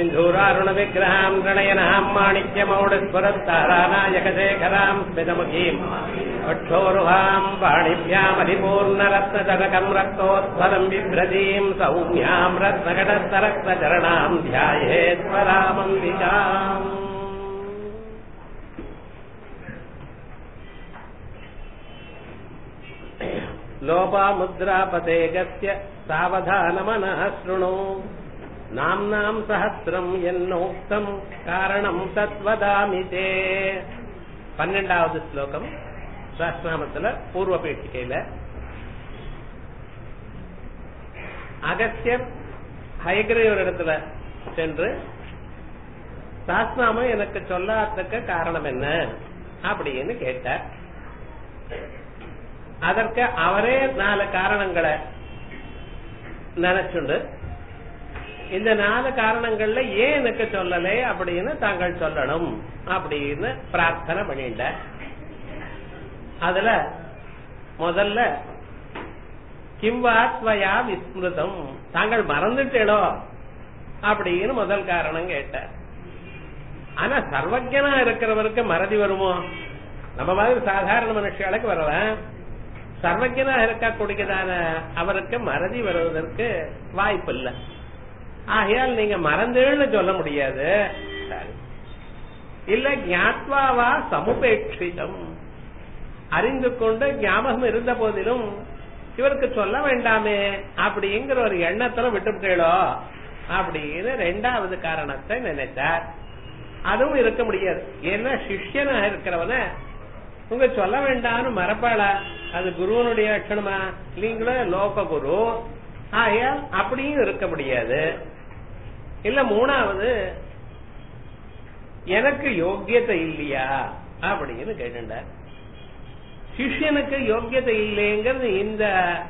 சிந்தூராருண விக்கிரகாம் பிரணயனாம் மாணிக்யமௌடஸ்வரத்தாராநாயகசேகராம் ஸ்மிதமுகீம் பட்டோருவாம் பாணிभ्यामधिपूर्णरत्नजनकम् रक्तोत्पलम् बिभ्रतीम् सौम्याम् रत्नगणस्तरक्तचरणाम् ध्यायेत्परामम्बिकाम् लोपामुद्रापतेगस्य सावधानमनः शृणु नाम्नाम् सहस्रम् என்னோக்தம் காரணம் தத்வதாமி தே பன்னெண்டாவது ஸ்லோகம் சாஸ்திராமத்துல பூர்வ பேட்டிக்கையில அகஸ்தியர் ஹயகிரீவர் இடத்துல சென்று சாஸ்திராமம் எனக்கு சொல்லாததுக்கு காரணம் என்ன அப்படின்னு கேட்டார் அதற்கு அவரே நாலு காரணங்களை நினைச்சுண்டு இந்த நாலு காரணங்கள்ல ஏன் எனக்கு சொல்லலை அப்படின்னு தாங்கள் சொல்லணும் அப்படின்னு பிரார்த்தனை பண்ணிட்ட அதுல முதல்ல கிம்வாத்வயா விஸ்மிருதம் தாங்கள் மறந்துட்டேடோ அப்படின்னு முதல் காரணம் கேட்ட ஆனா சர்வஜனா இருக்கிறவருக்கு மறதி வருமோ நம்ம மாதிரி சாதாரண மனுஷர்களுக்கு வரலாம் சர்வஜனா இருக்கக்கூடியதான அவருக்கு மறதி வருவதற்கு வாய்ப்பு இல்லை ஆகையால் நீங்க மறந்துன்னு சொல்ல முடியாது இல்ல ஞாத்வாவா சமுபேட்சிதம் அறிந்து கொண்டு ஞாபகம் இருந்த போதிலும் இவருக்கு சொல்ல வேண்டாமே அப்படிங்கிற ஒரு எண்ணத்துல விட்டுவிட்டீளோ அப்படின்னு ரெண்டாவது காரணத்தை நினைத்தார் அதுவும் இருக்க முடியாது ஏன்னா சிஷ்யனா இருக்கிறவன உங்க சொல்ல வேண்டாம்னு மறப்பாளா அது குருவனுடைய லட்சணமா இல்லீங்களா லோக குரு ஆகையால் அப்படியும் இருக்க முடியாது இல்ல மூணாவது எனக்கு யோக்கியத்தை இல்லையா அப்படின்னு கேட்டுட்டார் சிஷ்யனுக்கு யோக்கியத்தை இல்லைங்கிறது இந்த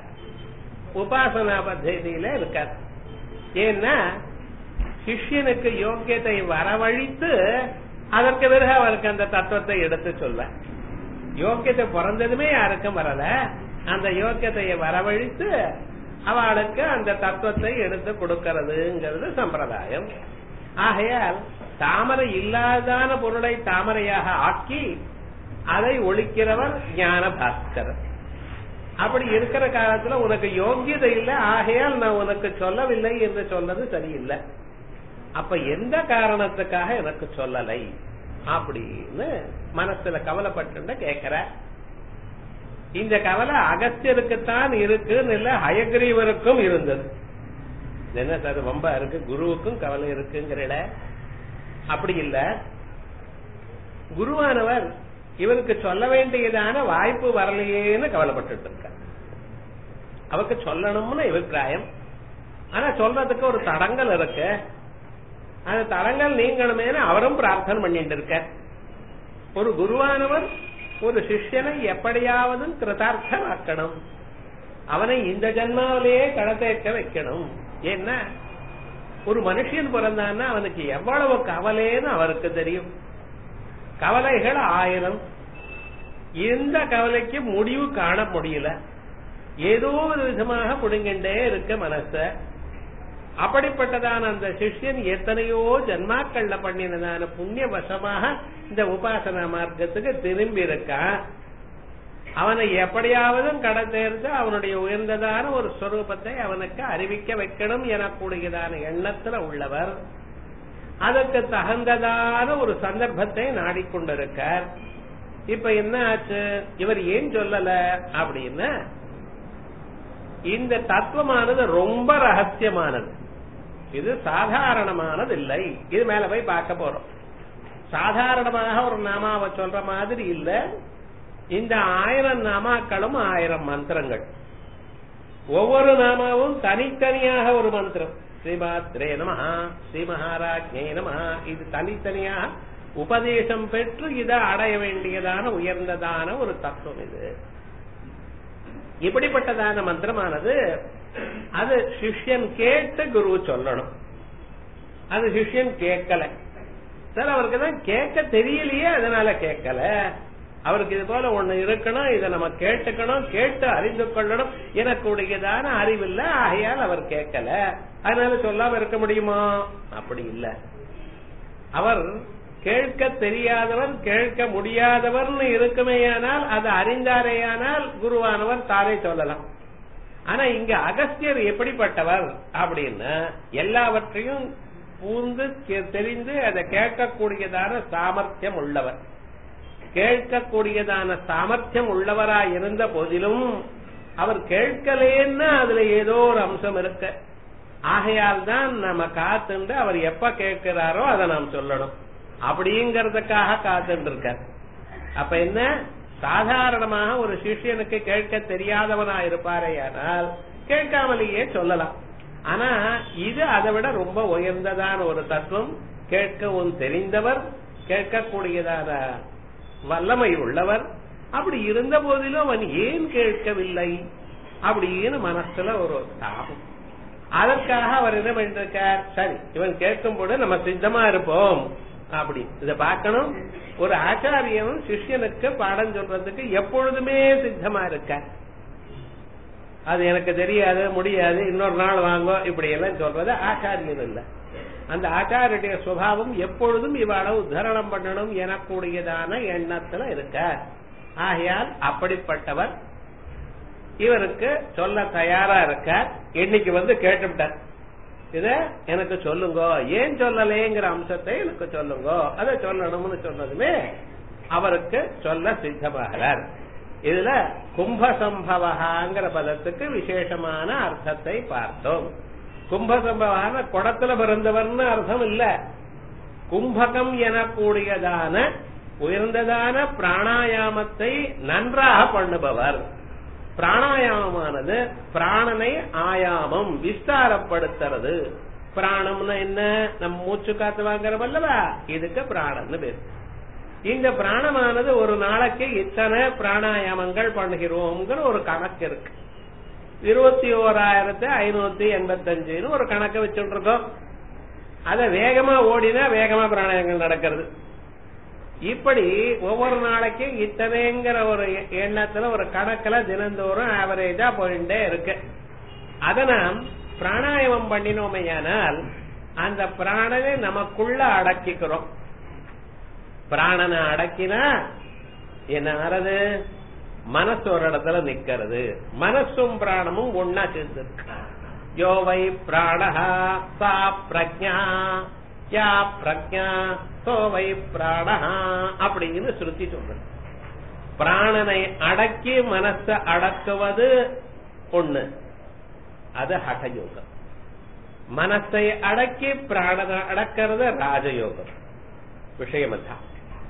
உபாசனா பத்தியில இருக்கார் ஏன்னா சிஷ்யனுக்கு யோக்கியத்தை வரவழித்து அதற்கு பிறகு அவருக்கு அந்த தத்துவத்தை எடுத்து சொல்ல யோக்கியத்தை பிறந்ததுமே யாருக்கும் வரல அந்த யோக்கியத்தையை வரவழித்து அவளுக்கு அந்த தத்துவத்தை எடுத்து கொடுக்கிறதுங்கிறது சம்பிரதாயம் ஆகையால் தாமரை இல்லாதான பொருளை தாமரையாக ஆக்கி அதை ஒழிக்கிறவர் ஞான பாஸ்கரர் அப்படி இருக்கிற காலத்துல உனக்கு யோகியதை இல்லை ஆகையால் நான் உனக்கு சொல்லவில்லை என்று சொன்னது சரியில்லை அப்ப எந்த காரணத்துக்காக எனக்கு சொல்லலை அப்படின்னு மனசுல கவலைப்பட்டு கேக்குற இந்த கவலை அகஸ்தியருக்குத்தான் இருக்குன்னு இல்ல ஹயக்ரீவருக்கும் இருந்தது என்ன சார் ரொம்ப இருக்கு குருவுக்கும் கவலை இருக்குங்கிற அப்படி இல்ல குருவானவர் இவருக்கு சொல்ல வேண்டியதான வாய்ப்பு வரலையேன்னு கவலைப்பட்டு இருக்க அவருக்கு சொல்லணும்னு அபிப்பிராயம் ஆனா சொல்றதுக்கு ஒரு தடங்கள் இருக்கு அந்த தடங்கள் நீங்கணுமேனு அவரும் பிரார்த்தனை பண்ணிட்டு இருக்க ஒரு குருவானவர் ஒரு சிஷ்யனை எப்படியாவது கிருதார்த்தமாக்கணும் அவனை இந்த ஜன்மாவிலேயே கடத்தேற்க வைக்கணும் ஏன்னா ஒரு மனுஷன் பிறந்தான்னா அவனுக்கு எவ்வளவு கவலைன்னு அவருக்கு தெரியும் கவலைகள் ஆயிரம் இந்த கவலைக்கு முடிவு காண முடியல ஏதோ ஒரு விதமாக புடுங்கின்றே இருக்க மனச அப்படிப்பட்டதான அந்த சிஷ்யன் எத்தனையோ ஜன்மாக்கள்ல பண்ணினதான புண்ணிய வசமாக இந்த உபாசனா மார்க்கத்துக்கு திரும்பி இருக்கான் அவனை எப்படியாவது கடத்தேர்ந்து அவனுடைய உயர்ந்ததான ஒரு ஸ்வரூபத்தை அவனுக்கு அறிவிக்க வைக்கணும் எனக்கூடியதான எண்ணத்துல உள்ளவர் அதற்கு தகுந்ததான ஒரு சந்தர்ப்பத்தை நாடிக்கொண்டிருக்கார் இப்ப என்ன ஆச்சு இவர் ஏன் சொல்லல அப்படின்னு இந்த தத்துவமானது ரொம்ப ரகசியமானது இது சாதாரணமானது இல்லை இது மேல போய் பார்க்க போறோம் சாதாரணமாக ஒரு நாமாவை சொல்ற மாதிரி இல்ல இந்த ஆயிரம் நாமாக்களும் ஆயிரம் மந்திரங்கள் ஒவ்வொரு நாமாவும் தனித்தனியாக ஒரு மந்திரம் ஸ்ரீமாத்ரே நமஹா ஸ்ரீ மகாராஜ்யே நமஹா இது தனித்தனியாக உபதேசம் பெற்று இதை அடைய வேண்டியதான உயர்ந்ததான ஒரு தத்துவம் இது இப்படிப்பட்டதான மந்திரமானது அது சிஷ்யன் கேட்டு குரு சொல்லணும் அது சிஷ்யன் கேட்கல சார் அவருக்கு தான் கேட்க தெரியலையே அதனால கேட்கல அவருக்கு இது போல ஒண்ணு இருக்கணும் இதை நம்ம கேட்டுக்கணும் கேட்டு அறிந்து கொள்ளணும் எனக்குடையதான அறிவில்லை ஆகையால் அவர் கேட்கல அதனால சொல்லாம இருக்க முடியுமா அப்படி இல்ல அவர் கேட்க தெரியாதவர் கேட்க முடியாதவர்னு இருக்குமேயானால் அது அறிந்தாரேயானால் குருவானவர் தாரே சொல்லலாம் ஆனா இங்க அகஸ்தியர் எப்படிப்பட்டவர் அப்படின்னா எல்லாவற்றையும் பூந்து கே- தெரிந்து அதை கேட்கக்கூடியதான சாமர்த்தியம் உள்ளவர் கேட்கக்கூடியதான சாமர்த்தியம் உள்ளவரா இருந்த போதிலும் அவர் கேட்கலேன்னா அதுல ஏதோ ஒரு அம்சம் இருக்கு ஆகையால் தான் நம்ம காத்துண்டு அவர் எப்ப கேட்கிறாரோ அதை நாம் சொல்லணும் அப்படிங்கறதுக்காக காத்துட்டு இருக்கார் அப்ப என்ன சாதாரணமாக ஒரு சிஷ்யனுக்கு கேட்க தெரியாதவனா இருப்பாரேயானால் கேட்காமலேயே சொல்லலாம் ஆனா இது அதை விட ரொம்ப உயர்ந்ததான ஒரு தத்துவம் கேட்கவும் தெரிந்தவர் கேட்கக்கூடியதான வல்லமை உள்ளவர் அப்படி இருந்த போதிலும் அவன் ஏன் கேட்கவில்லை அப்படின்னு மனசுல ஒரு தாபம் அதற்காக அவர் என்ன பண்ணிருக்கார் சரி இவன் கேட்கும் போது நம்ம சித்தமா இருப்போம் அப்படி இத பார்க்கணும் ஒரு ஆச்சாரியனும் சிஷ்யனுக்கு பாடம் சொல்றதுக்கு எப்பொழுதுமே சித்தமா இருக்கார் அது எனக்கு தெரியாது முடியாது இன்னொரு நாள் வாங்கோ இப்படி எல்லாம் சொல்றது ஆச்சாரியன் இல்ல அந்த ஆச்சாரிய சுபாவம் எப்பொழுதும் இவாள உத்தரணம் பண்ணணும் எனக்கூடியதான எண்ணத்துல இருக்க ஆகையால் அப்படிப்பட்டவர் இவருக்கு சொல்ல தயாரா இருக்கார் இன்னைக்கு வந்து கேட்டுவிட்டார் இத எனக்கு சொல்லுங்க ஏன் சொல்லலேங்கிற அம்சத்தை எனக்கு சொல்லுங்க அதை சொல்லணும்னு சொன்னதுமே அவருக்கு சொல்ல சித்தமாகிறார் இதுல கும்பசம்பவகாங்கிற பதத்துக்கு விசேஷமான அர்த்தத்தை பார்த்தோம் கும்பசம்பவகான குடத்துல பிறந்தவர்னு அர்த்தம் இல்ல கும்பகம் எனக்கூடியதான உயர்ந்ததான பிராணாயாமத்தை நன்றாக பண்ணுபவர் பிராணாயாமமானது பிராணனை ஆயாமம் விஸ்தாரப்படுத்துறது பிராணம்னா என்ன நம்ம மூச்சு காத்து வாங்குறோம் அல்லவா இதுக்கு பிராணம்னு பேர் இந்த பிராணமானது ஒரு நாளைக்கு இத்தனை பிராணாயாமங்கள் பண்ணுகிறோம்ங்கிற ஒரு கணக்கு இருக்கு இருபத்தி ஓராயிரத்து ஐநூத்தி எண்பத்தஞ்சுன்னு ஒரு கணக்கு வச்சுட்டு இருக்கோம் அத வேகமா ஓடினா வேகமா பிராணாயாமங்கள் நடக்கிறது இப்படி ஒவ்வொரு நாளைக்கும் இத்தனைங்கிற ஒரு எண்ணத்துல ஒரு கணக்குல தினந்தோறும் ஆவரேஜா போயிட்டே இருக்கு அத நாம் பிராணாயாமம் பண்ணினோமையானால் அந்த பிராணனை நமக்குள்ள அடக்கிக்கிறோம் பிராணனை அடக்கினா என்ன ஆறது மனசு ஒரு இடத்துல நிக்கிறது மனசும் பிராணமும் ஒன்னா சேர்ந்து யோவை பிராணஹா சா பிரஜா யா பிரஜா சோவை பிராணஹா அப்படின்னு ஸ்ருதி சொல்றது பிராணனை அடக்கி மனச அடக்குவது ஒண்ணு அது ஹடயோகம் மனசை அடக்கி பிராணனை அடக்கிறது ராஜயோகம் விஷயம் அதான்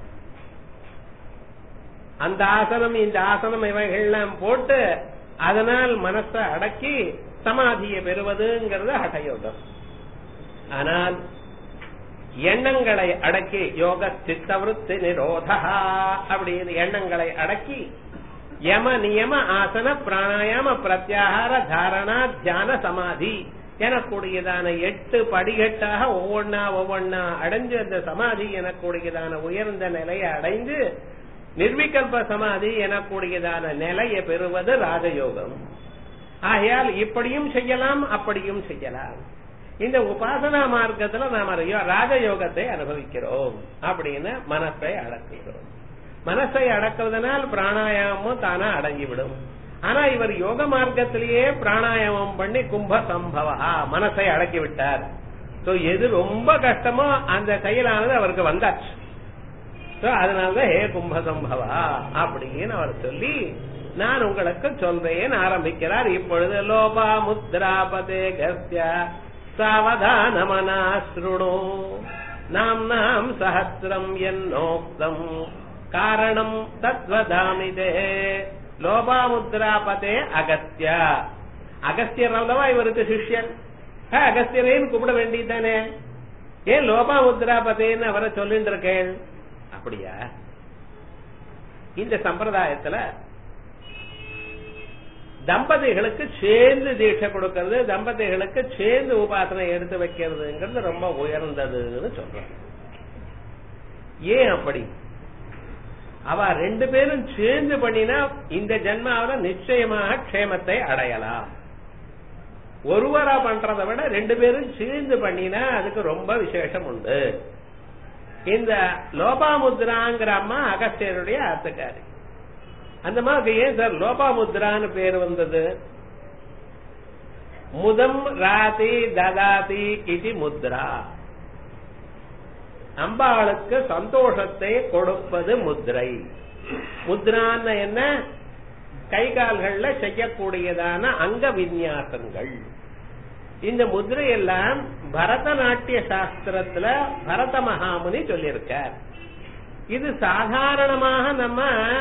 அந்த ஆசனம் இந்த ஆசனம் இவைகள்லாம் போட்டு அதனால் மனசை அடக்கி சமாதியை பெறுவதுங்கிறது ஹடயோகம் ஆனால் எண்ணங்களை அடக்கி யோக சித்தவருத்தி நிரோதா அப்படின்னு எண்ணங்களை அடக்கி யம நியம ஆசன பிராணாயாம பிரத்யாகார தாரணா தியான சமாதி எனக்கூடியதான எட்டு படிகட்டாக ஒவ்வொன்னா ஒவ்வொன்னா அடைஞ்சு அந்த சமாதி எனக்கூடியதான உயர்ந்த நிலையை அடைந்து நிர்விகல்ப சமாதி எனக்கூடியதான நிலையை பெறுவது ராஜயோகம் ஆகையால் இப்படியும் செய்யலாம் அப்படியும் செய்யலாம் இந்த உபாசனா மார்க்கத்துல நாம ராஜயோகத்தை அனுபவிக்கிறோம் அப்படின்னு மனசை அடக்குகிறோம் மனசை அடக்குவதனால் பிராணாயாமம் தானா அடங்கிவிடும் ஆனா இவர் யோக மார்க்கத்திலேயே பிராணாயாமம் பண்ணி கும்ப சம்பவா மனசை அடக்கி விட்டார் சோ எது ரொம்ப கஷ்டமோ அந்த செயலானது அவருக்கு வந்தாச்சு சோ அதனாலதான் ஹே கும்ப சம்பவா அப்படின்னு அவர் சொல்லி நான் உங்களுக்கு சொல்றேன் ஆரம்பிக்கிறார் இப்பொழுது லோபா முத்ராபதே கஸ்ய சாவதானமனா ஸ்ருணு நாம் நாம் சஹசிரம் என்னோக்தம் காரணம் தத்வதாமிதே லோபாமுத்ராபதே அகஸ்திய அகஸ்தியர் அல்லவா இவருக்கு சிஷ்யன் அகஸ்தியரேன்னு கூப்பிட வேண்டியதானே ஏன் லோபாமுத்ராபதேன்னு அவரை சொல்லிட்டு இருக்கேன் அப்படியா இந்த சம்பிரதாயத்துல தம்பதிகளுக்கு சேர்ந்து தீட்சை கொடுக்கறது தம்பதிகளுக்கு சேர்ந்து உபாசனை எடுத்து வைக்கிறதுங்கிறது ரொம்ப உயர்ந்ததுன்னு சொல்றேன் ஏன் அப்படி அவ ரெண்டு பேரும் சேர்ந்து பண்ணினா இந்த ஜென்மாவில நிச்சயமாக க்ஷேமத்தை அடையலாம் ஒருவரா பண்றதை விட ரெண்டு பேரும் சேர்ந்து பண்ணினா அதுக்கு ரொம்ப விசேஷம் உண்டு இந்த லோபாமுத்ராங்கிற அம்மா அகஸ்தியருடைய ஆத்துக்காரி அந்த மாதிரி ஏன் சார் லோபாமுத்ரான்னு பேர் வந்தது முதம் ராதி ததாதி இது முத்ரா அம்பாளுக்கு சந்தோஷத்தை கொடுப்பது முத்ரை முத்ரான்னு என்ன கை கால்கள்ல செய்யக்கூடியதான அங்க விநியாசங்கள் இந்த முதிரை எல்லாம் பரதநாட்டிய சாஸ்திரத்துல பரத மகாமுனி சொல்லியிருக்கார் இது சாதாரணமாக நம்ம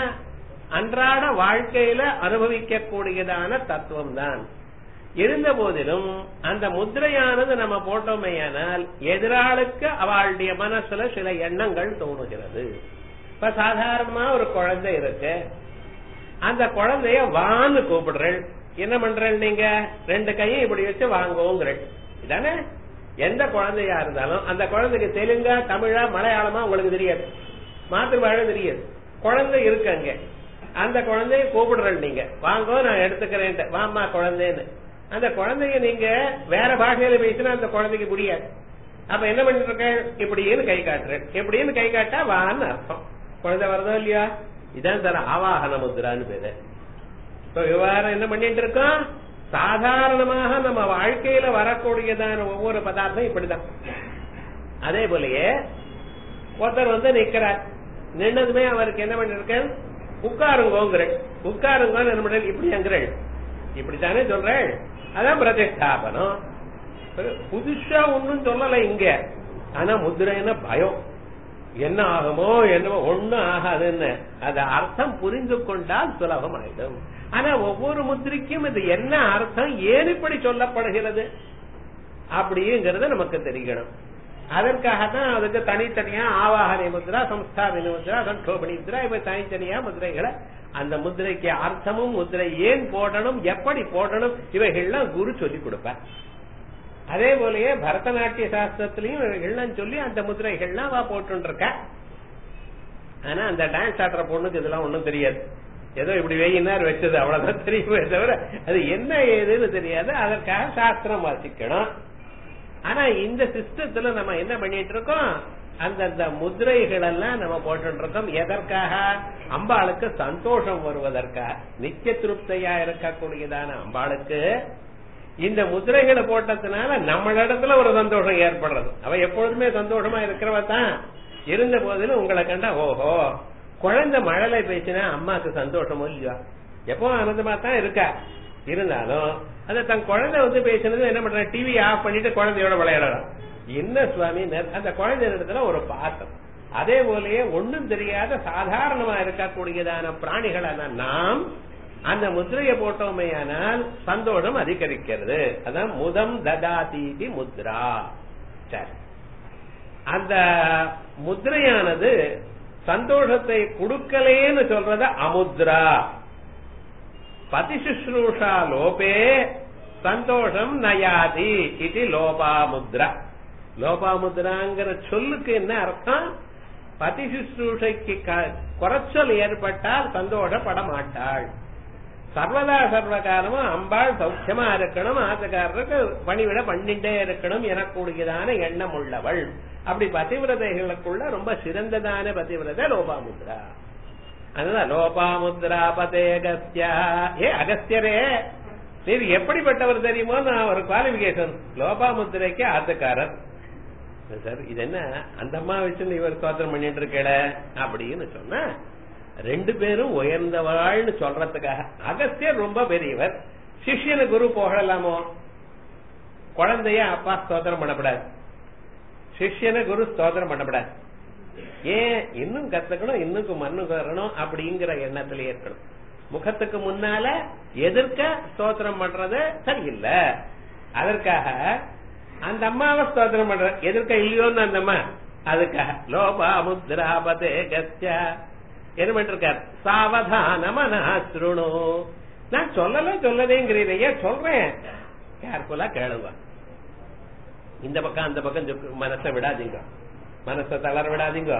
அன்றாட வாழ்க்கையில அனுபவிக்கக்கூடியதான தத்துவம் தான் இருந்த போதிலும் அந்த முத்திரையானது நம்ம போட்டோமேயானால் எதிராளுக்கு அவளுடைய மனசுல சில எண்ணங்கள் தோணுகிறது இப்ப சாதாரணமா ஒரு குழந்தை இருக்கு அந்த குழந்தைய வான்னு கூப்பிடுறேன் என்ன பண்றேன் நீங்க ரெண்டு கையும் இப்படி வச்சு வாங்குவோங்கிறேன் இதானே எந்த குழந்தையா இருந்தாலும் அந்த குழந்தைக்கு தெலுங்கா தமிழா மலையாளமா உங்களுக்கு தெரியாது மாத்திருவாழ தெரியாது குழந்தை இருக்கு அங்க அந்த குழந்தைய கூப்பிடுறேன் நீங்க வாங்கோ நான் எடுத்துக்கிறேன் வாமா குழந்தைன்னு அந்த குழந்தைய நீங்க வேற பாஷையில பேசினா அந்த குழந்தைக்கு புரியாது அப்ப என்ன பண்ணிட்டு இருக்கேன் இப்படின்னு கை காட்டுறேன் எப்படின்னு கை காட்டா வான்னு அர்த்தம் குழந்தை வருதோ இல்லையா இதான் சார் ஆவாகன முத்ரான்னு பேரு இப்ப விவகாரம் என்ன பண்ணிட்டு இருக்கோம் சாதாரணமாக நம்ம வாழ்க்கையில வரக்கூடியதான ஒவ்வொரு பதார்த்தம் இப்படிதான் அதே போலயே ஒருத்தர் வந்து நிக்கிறார் நின்னதுமே அவருக்கு என்ன பண்ணிருக்கேன் உட்காருங்கோங்கிறேன் உட்காருங்கன்னு என்ன பண்றேன் இப்படி அங்குறேன் இப்படித்தானே சொல்றேன் அதான் பிரதிஷ்டாபனம் புதுசா ஒன்னும் சொல்லல இங்க ஆனா முதிரைன்னா பயம் என்ன ஆகுமோ என்னமோ ஒண்ணும் ஆகாதுன்னு அது அர்த்தம் புரிந்து கொண்டால் சுலபம் ஆயிடும் ஆனா ஒவ்வொரு முத்திரைக்கும் இது என்ன அர்த்தம் ஏன் இப்படி சொல்லப்படுகிறது அப்படிங்கிறது நமக்கு தெரியணும் அதற்காக தான் அதுக்கு தனித்தனியா ஆவாகனை முத்ரா சம்ஸ்தாபினி முத்ரா சண்டோபணி முத்ரா இப்ப தனித்தனியா முதிரைகளை அந்த முதிரைக்கு அர்த்தமும் முதிரை ஏன் போடணும் எப்படி போடணும் இவைகள்லாம் குரு சொல்லி கொடுப்பார் அதே போலயே பரதநாட்டிய சாஸ்திரத்திலையும் இவைகள்லாம் சொல்லி அந்த முதிரைகள்லாம் அவ போட்டு இருக்க ஆனா அந்த டான்ஸ் ஆடுற பொண்ணுக்கு இதெல்லாம் ஒண்ணும் தெரியாது ஏதோ இப்படி வெயினார் வச்சது அவ்வளவுதான் தெரியுமே தவிர அது என்ன ஏதுன்னு தெரியாது அதற்காக சாஸ்திரம் வாசிக்கணும் ஆனா இந்த சிஸ்டத்துல நம்ம என்ன பண்ணிட்டு இருக்கோம் அந்தந்த முதிரைகள் எல்லாம் நம்ம போட்டு இருக்கோம் எதற்காக அம்பாளுக்கு சந்தோஷம் வருவதற்காக நித்திய திருப்தியா இருக்கக்கூடியதான அம்பாளுக்கு இந்த முதிரைகளை போட்டதுனால நம்மளிடத்துல ஒரு சந்தோஷம் ஏற்படுறது அவ எப்பொழுதுமே சந்தோஷமா இருக்கிறவ தான் இருந்த போதிலும் உங்களை கண்டா ஓஹோ குழந்தை மழலை பேசினா அம்மாக்கு சந்தோஷமோ இல்லையா எப்போ ஆனந்தமா தான் இருக்கா இருந்தாலும் அந்த தன் குழந்தை வந்து பேசினது என்ன பண்ற டிவி ஆஃப் பண்ணிட்டு குழந்தையோட விளையாடலாம் என்ன சுவாமி அந்த குழந்தை இடத்துல ஒரு பாசம் அதே போலயே ஒண்ணும் தெரியாத சாதாரணமா இருக்கக்கூடியதான பிராணிகளான நாம் அந்த முத்திரையை போட்டோமேயானால் சந்தோஷம் அதிகரிக்கிறது அதான் முதம் ததாதீதி முத்ரா சரி அந்த முத்திரையானது சந்தோஷத்தை கொடுக்கலேன்னு சொல்றத அமுத்ரா பதிசுஷ்ரூஷா லோபே சந்தோஷம் நயாதி இது லோபாமுத்ரா லோபாமுத்ராங்கிற சொல்லுக்கு என்ன அர்த்தம் பதிசுஷ்ரூஷைக்கு குறைச்சல் ஏற்பட்டால் சந்தோஷப்பட மாட்டாள் சர்வதா சர்வகாலமும் அம்பாள் சௌக்கியமா இருக்கணும் ஆசகாரருக்கு பணிவிட பண்ணிட்டே இருக்கணும் எனக்கூடியதான எண்ணம் உள்ளவள் அப்படி பதிவிரதைகளுக்குள்ள ரொம்ப சிறந்ததான பதிவிரதை லோபாமுத்ரா அதனால லோபாமுத்ரா பதே அகஸ்தியா ஏ அகஸ்தியரே நீர் எப்படிப்பட்டவர் தெரியுமோ நான் ஒரு குவாலிபிகேஷன் லோபாமுத்திரைக்கு ஆத்துக்காரர் சார் இது என்ன அந்த அம்மா வச்சு இவர் சோத்திரம் பண்ணிட்டு இருக்கல அப்படின்னு சொன்ன ரெண்டு பேரும் உயர்ந்தவள்னு சொல்றதுக்காக அகஸ்தியர் ரொம்ப பெரியவர் சிஷ்யனு குரு போகலாமோ குழந்தைய அப்பா ஸ்தோத்திரம் பண்ணப்படாது சிஷ்யனை குரு ஸ்தோத்திரம் பண்ணப்படாது ஏன் இன்னும் கத்துக்கணும் இன்னும் மண்ணு வரணும் அப்படிங்கிற எண்ணத்திலே இருக்கணும் முகத்துக்கு முன்னால எதிர்க்க ஸ்தோத்திரம் பண்றது சரியில்லை அதற்காக அந்த அம்மாவை ஸ்தோத்திரம் பண்ற எதிர்க்க இல்லையோன்னு அந்த அம்மா அதுக்காக லோபா முத்ராபதே கஸ்யா என்ன பண்ணிருக்கார் சாவதான மனசுருணு நான் சொல்லல சொல்லதேங்கிறீங்க சொல்றேன் கேர்ஃபுல்லா கேளுங்க இந்த பக்கம் அந்த பக்கம் மனசை விடாதீங்க மனசை தளர விடாதீங்க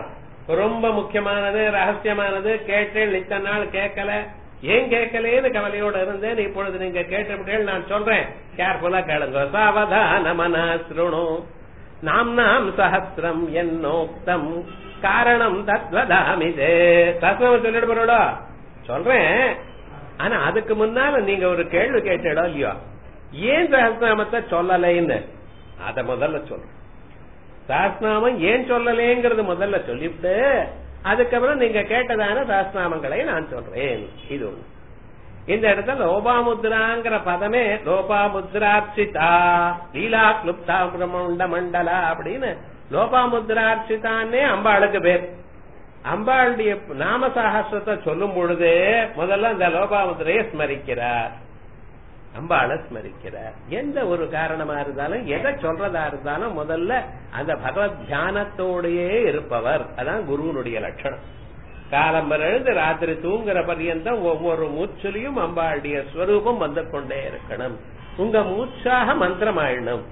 ரொம்ப முக்கியமானது ரகசியமானது கேட்டேன் இத்தனை நாள் கேட்கல ஏன் கேட்கலேன்னு கவலையோட இருந்தேன் இப்பொழுது நீங்க கேட்டுவிட்டேன் நான் சொல்றேன் கேர்ஃபுல்லா கேளுங்க சாவதான மனஸ்ருணு நாம் நாம் சஹசிரம் என்னோக்தம் காரணம் தத்வதாமிதே தத்துவம் சொல்லிட்டு போறோடா சொல்றேன் ஆனா அதுக்கு முன்னால நீங்க ஒரு கேள்வி கேட்டடோ இல்லையோ ஏன் சஹஸ்நாமத்தை சொல்லலைன்னு அத முதல்ல சொல்றேன் சஹஸ்நாமம் ஏன் சொல்லலேங்கிறது முதல்ல சொல்லிவிட்டு அதுக்கப்புறம் நீங்க கேட்டதான சஹஸ்நாமங்களை நான் சொல்றேன் இது ஒண்ணு இந்த இடத்துல லோபாமுத்ராங்கிற பதமே லோபாமுத்ரார்ச்சிதா லீலா கிளுப்தா பிரம்மண்ட மண்டலா அப்படின்னு லோபாமுத்ரார்ச்சிதான்னே அம்பாளுக்கு பேர் அம்பாளுடைய நாம சாகசத்தை சொல்லும் பொழுது முதல்ல இந்த லோபாமுத்திரையை ஸ்மரிக்கிறார் அம்பாளை ஸ்மரிக்கிறார் எந்த ஒரு காரணமா இருந்தாலும் எதை சொல்றதா இருந்தாலும் முதல்ல அந்த பகவத் தியானத்தோடையே இருப்பவர் அதான் குருவனுடைய லட்சணம் காலம்பர் எழுந்து ராத்திரி தூங்குற பர்யந்தம் ஒவ்வொரு மூச்சிலையும் அம்பாளுடைய ஸ்வரூபம் வந்து கொண்டே இருக்கணும் உங்க மூச்சாக மந்திரம் ஆயிடணும்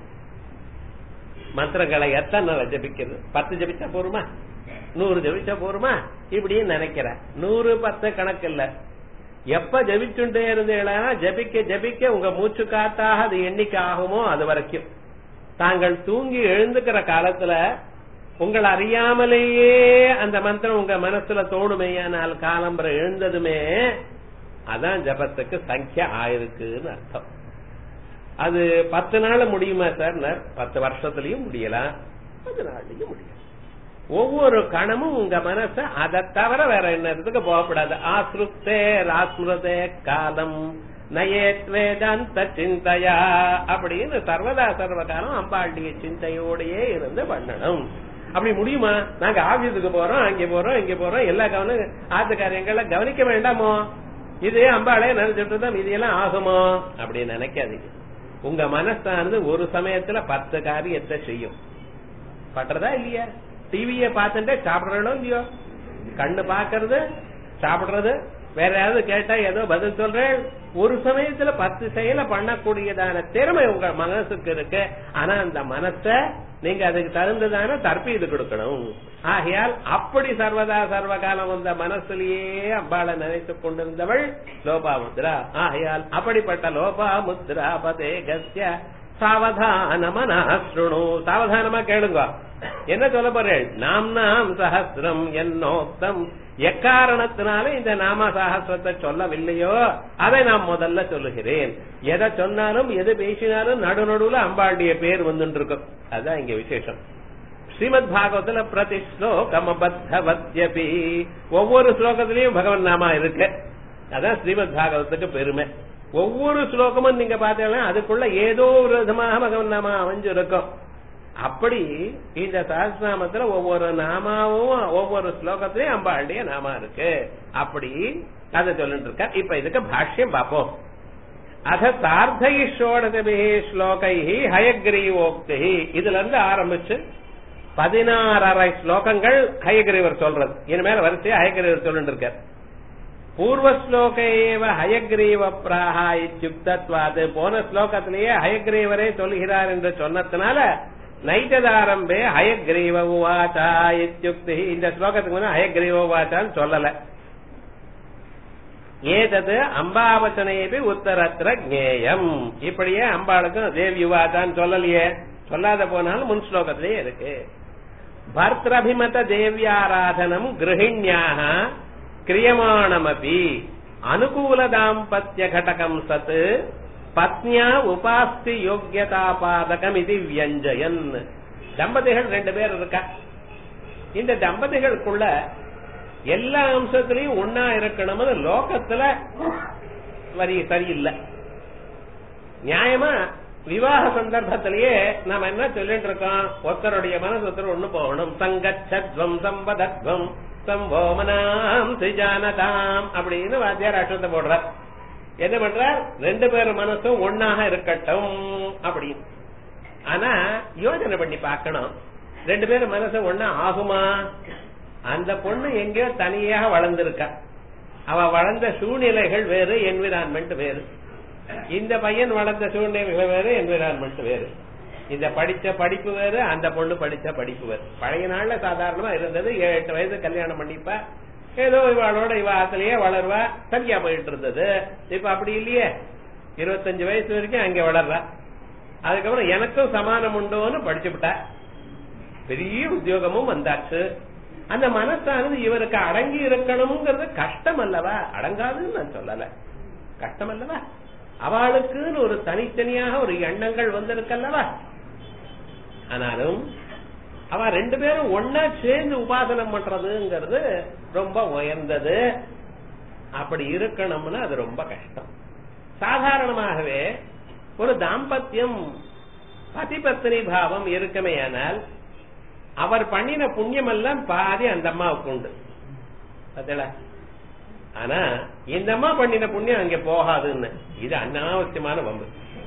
மந்திரங்களை எத்தனை நாள் ஜபிக்கிறது பத்து ஜபிச்சா போருமா நூறு ஜபிச்சா போருமா இப்படின்னு நினைக்கிறேன் நூறு பத்து கணக்கு இல்ல எப்ப ஜபிச்சுட்டே இருந்தீங்களா ஜபிக்க ஜபிக்க உங்க மூச்சு காத்தாக அது எண்ணிக்கை ஆகுமோ அது வரைக்கும் தாங்கள் தூங்கி எழுந்துக்கிற காலத்துல உங்களை அறியாமலேயே அந்த மந்திரம் உங்க மனசுல தோணுமேயானால் காலம்பரை எழுந்ததுமே அதான் ஜபத்துக்கு சங்கியா ஆயிருக்குன்னு அர்த்தம் அது பத்து நாள் முடியுமா சார் பத்து வருஷத்துலயும் முடியலாம் பத்து நாள்லயும் முடியும் ஒவ்வொரு கணமும் உங்க மனச அதை தவிர வேற என்னத்துக்கு போகக்கூடாது ஆசுருத்தே ராஸ்மிருதே காலம் நயேத் வேதாந்த சிந்தையா அப்படின்னு சர்வதா சர்வ காலம் அம்பாளுடைய சிந்தையோடயே இருந்து பண்ணணும் அப்படி முடியுமா நாங்க ஆபீஸுக்கு போறோம் அங்க போறோம் இங்க போறோம் எல்லா கவனம் ஆத்து காரியங்களை கவனிக்க வேண்டாமோ இதே அம்பாளே நினைச்சிட்டு இருந்தா இதெல்லாம் ஆகுமோ அப்படி நினைக்காதீங்க உங்க மனசானது ஒரு சமயத்துல பத்து காரியத்தை செய்யும் பண்றதா இல்லையா டிவிய பார்த்துட்டே சாப்பிடுறோம் இல்லையோ கண்ணு பாக்குறது சாப்பிடுறது வேற யாராவது கேட்டா ஏதோ பதில் சொல்றேன் ஒரு சமயத்துல பத்து செயலை பண்ணக்கூடியதான திறமை உங்க மனசுக்கு இருக்கு ஆனா அந்த மனச நீங்க அதுக்கு தகுந்ததான தற்பீது கொடுக்கணும் ஆகையால் அப்படி சர்வதா சர்வகாலம் வந்த மனசுலயே அம்பாளை நினைத்துக் கொண்டிருந்தவள் லோபாமுத்ரா ஆகையால் அப்படிப்பட்ட லோபாமுத்ரா பதே கஸ்ய சாவதானமனாஸ்ருணு சாவதானமா கேளுங்க என்ன சொல்ல போறேன் நாம் நாம் சஹசிரம் என்னோக்தம் எக்காரணத்தினால இந்த நாம சஹசிரத்தை சொல்லவில்லையோ அதை நான் முதல்ல சொல்லுகிறேன் எதை சொன்னாலும் எது பேசினாலும் நடு நடுவுல அம்பாளுடைய பேர் வந்துட்டு இருக்கும் அதுதான் இங்க விசேஷம் ஸ்ரீமத் பாகவத்துல பிரதி ஸ்லோகமபத்தவத்யபி ஒவ்வொரு ஸ்லோகத்திலையும் பகவன் நாமா இருக்கு அதான் ஸ்ரீமத் பாகவத்துக்கு பெருமை ஒவ்வொரு ஸ்லோகமும் நீங்க பாத்தீங்கன்னா அதுக்குள்ள ஏதோ ஒரு விதமாக பகவன் நாமா அமைஞ்சு இருக்கும் அப்படி இந்த சஹஸ்நாமத்துல ஒவ்வொரு நாமாவும் ஒவ்வொரு ஸ்லோகத்திலையும் அம்பாளுடைய நாமா இருக்கு அப்படி அதை சொல்லிட்டு இருக்க இப்ப இதுக்கு பாஷ்யம் பார்ப்போம் அத சார்த்தை ஷோடதபி ஸ்லோகை ஹயக்ரீவோக்தி இதுல இருந்து ஆரம்பிச்சு பதினாறரை ஸ்லோகங்கள் ஹயக்ரீவர் சொல்றது இனிமேல் வரிசையா ஹயக்ரீவர் சொல்லிட்டு இருக்கார் பூர்வ ஸ்லோகையேவ ஹயக்ரீவ பிராஹா இத்தியுக்தத்வாது போன ஸ்லோகத்திலேயே ஹயக்ரீவரே சொல்கிறார் என்று சொன்னதுனால நைட்டதாரம்பே ஹயக்ரீவ உவாச்சா இத்தியுக்தி இந்த ஸ்லோகத்துக்கு முன்ன ஹயக்ரீவ உவாச்சான்னு சொல்லல ஏதது அம்பாவச்சனையபி உத்தரத்திர ஜேயம் இப்படியே அம்பாளுக்கும் தேவி உவாச்சான்னு சொல்லலையே சொல்லாத போனாலும் முன் ஸ்லோகத்திலேயே இருக்கு பர்திரபிமத தேவியாராதனம் கிரகிணியாக கிரியமாணமபி அனுகூல தாம்பத்திய கடகம் சத் பத்னியா உபாஸ்தி யோக்கியதா பாதகம் இது வியஞ்சயன் தம்பதிகள் ரெண்டு பேர் இருக்கா இந்த தம்பதிகளுக்குள்ள எல்லா அம்சத்திலையும் ஒன்னா இருக்கணும்னு லோகத்துல வரி சரியில்லை நியாயமா விவாக சந்தர்ப்பத்திலேயே நாம என்ன சொல்லிட்டு இருக்கோம் ஒருத்தருடைய மனசு ஒருத்தர் ஒண்ணு போகணும் சங்கச்சத்வம் சம்பதத்வம் சம்போமனாம் சிஜானதாம் அப்படின்னு வாத்தியார் அஷ்டத்தை போடுறார் என்ன பண்றார் ரெண்டு பேர் மனசும் ஒன்னாக இருக்கட்டும் அப்படின்னு ஆனா யோசனை பண்ணி பார்க்கணும் ரெண்டு பேரும் மனசு ஒன்னா ஆகுமா அந்த பொண்ணு எங்கேயோ தனியாக வளர்ந்திருக்கா அவ வளர்ந்த சூழ்நிலைகள் வேறு என்விரான்மெண்ட் வேறு இந்த பையன் வளர்ந்த சூழ்நிலைகள் வேறு என்விரான்மெண்ட் வேறு இந்த படிச்ச படிப்பு வேறு அந்த பொண்ணு படிச்ச படிப்பு வேறு பழைய நாள்ல சாதாரணமா இருந்தது ஏழு எட்டு வயசு கல்யாணம் பண்ணிப்பா ஏதோ இவாளோட இவ ஆத்திலேயே வளர்வா சரியா போயிட்டு இருந்தது இப்ப அப்படி இல்லையே இருபத்தஞ்சு வயசு வரைக்கும் அங்க வளர்றா அதுக்கப்புறம் எனக்கும் சமானம் உண்டோன்னு படிச்சுவிட்டா பெரிய உத்தியோகமும் வந்தாச்சு அந்த மனசானது இவருக்கு அடங்கி இருக்கணுங்கிறது கஷ்டம் அல்லவா அடங்காதுன்னு நான் சொல்லல கஷ்டம் அல்லவா அவளுக்குன்னு ஒரு தனித்தனியாக ஒரு எண்ணங்கள் வந்திருக்கல்லவா ஆனாலும் அவ ரெண்டு பேரும் ஒன்னா சேர்ந்து உபாசனம் பண்றதுங்கிறது ரொம்ப உயர்ந்தது அப்படி இருக்கணும்னா அது ரொம்ப கஷ்டம் சாதாரணமாகவே ஒரு தாம்பத்தியம் பதிபத்தினி பாவம் இருக்குமேயானால் அவர் பண்ணின புண்ணியம் எல்லாம் பாதி அந்த அம்மாவுக்கு உண்டு பார்த்தீங்களா ஆனா இந்த அம்மா பண்ணின புண்ணியம் அங்க போகாதுன்னு இது அனாவசியமான வம்பு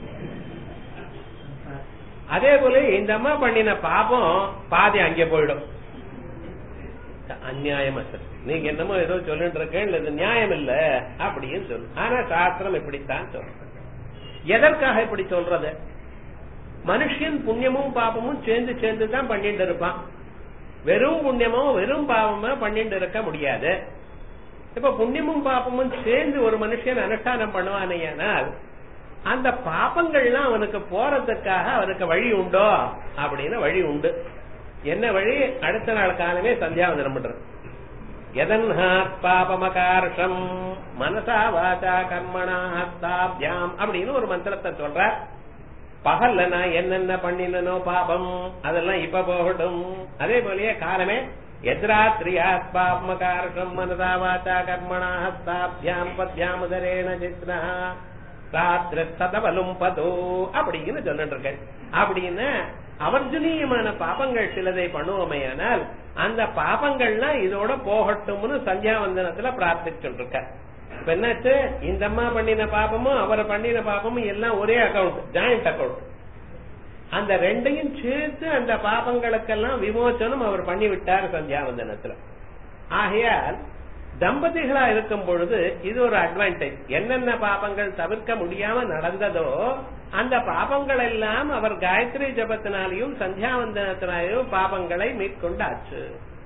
அதே போல இந்த அம்மா பண்ணின பாபம் பாதி அங்கே போயிடும் அநியாயம் சார் நீங்க என்னமோ ஏதோ சொல்லிட்டு இருக்கேன் இது நியாயம் இல்ல அப்படின்னு சொல்லு ஆனா சாஸ்திரம் இப்படித்தான் சொல்றது எதற்காக இப்படி சொல்றது மனுஷன் புண்ணியமும் பாபமும் சேர்ந்து சேர்ந்து தான் பண்ணிட்டு இருப்பான் வெறும் புண்ணியமோ வெறும் பாவமோ பண்ணிட்டு இருக்க முடியாது இப்ப புண்ணியமும் பாப்பமும் சேர்ந்து ஒரு மனுஷன் அனுஷ்டானம் பண்ணுவானேயானால் அந்த பாப்பங்கள்லாம் அவனுக்கு போறதுக்காக அவனுக்கு வழி உண்டோ அப்படின்னு வழி உண்டு என்ன வழி அடுத்த நாள் காலமே சந்தியாவந்தனம் பண்றது எதன்ஹாத் பாபமகார்ஷம் மனசா வாச்சா கர்மணா ஹஸ்தாபியாம் அப்படின்னு ஒரு மந்திரத்தை சொல்ற பகல்ல நான் என்னென்ன பண்ணினனோ பாபம் அதெல்லாம் இப்ப போகட்டும் அதே போலயே காலமே எத்ராத்ரியாத்மாத்மகார்ஷம் மனதா வாச்சா கர்மணா ஹஸ்தாபியாம் பத்யாம் உதரேண சித்னா ராத்திர சதவலும் பதோ அப்படின்னு சொல்லிட்டு இருக்கேன் அப்படின்னு அவர்ஜனீயமான பாபங்கள் சிலதை பண்ணுவோமையானால் அந்த பாபங்கள்லாம் இதோட போகட்டும்னு சந்தியாவந்தனத்துல பிரார்த்திச்சுட்டு இருக்க இப்ப என்னாச்சு இந்த அம்மா பண்ணின பாபமும் அவர் பண்ணின பாபமும் எல்லாம் ஒரே அக்கவுண்ட் ஜாயிண்ட் அக்கவுண்ட் அந்த ரெண்டையும் சேர்த்து அந்த பாபங்களுக்கெல்லாம் விமோசனம் அவர் பண்ணி விட்டார் சந்தியாவந்தனத்துல ஆகையால் தம்பதிகளா இருக்கும் பொழுது இது ஒரு அட்வான்டேஜ் என்னென்ன பாபங்கள் தவிர்க்க முடியாம நடந்ததோ அந்த பாபங்கள் எல்லாம் அவர் காயத்ரி ஜபத்தினாலையும் சந்தியாவந்தனத்தினாலையும் பாபங்களை மேற்கொண்டாச்சு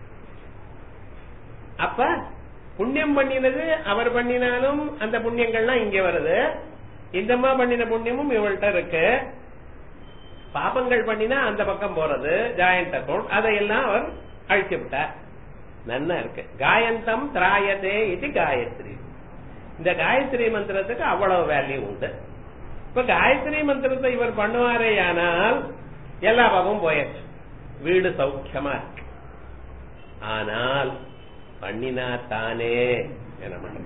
அப்ப புண்ணியம் பண்ணினது அவர் பண்ணினாலும் அந்த புண்ணியங்கள்லாம் இங்க வருது இந்தம்மா பண்ணின புண்ணியமும் இவள்கிட்ட இருக்கு பாபங்கள் பண்ணினா அந்த பக்கம் போறது ஜாயிண்ட் அக்கௌண்ட் அதையெல்லாம் அவர் அழிச்சு விட்டார் நன்னா இருக்கு காயந்தம் திராயதே இது காயத்ரி இந்த காயத்ரி மந்திரத்துக்கு அவ்வளவு வேல்யூ உண்டு இப்ப காயத்ரி மந்திரத்தை இவர் பண்ணுவாரே ஆனால் எல்லா பாவமும் போயாச்சு வீடு சௌக்கியமா இருக்கு ஆனால் பண்ணினா தானே என்ன பண்ண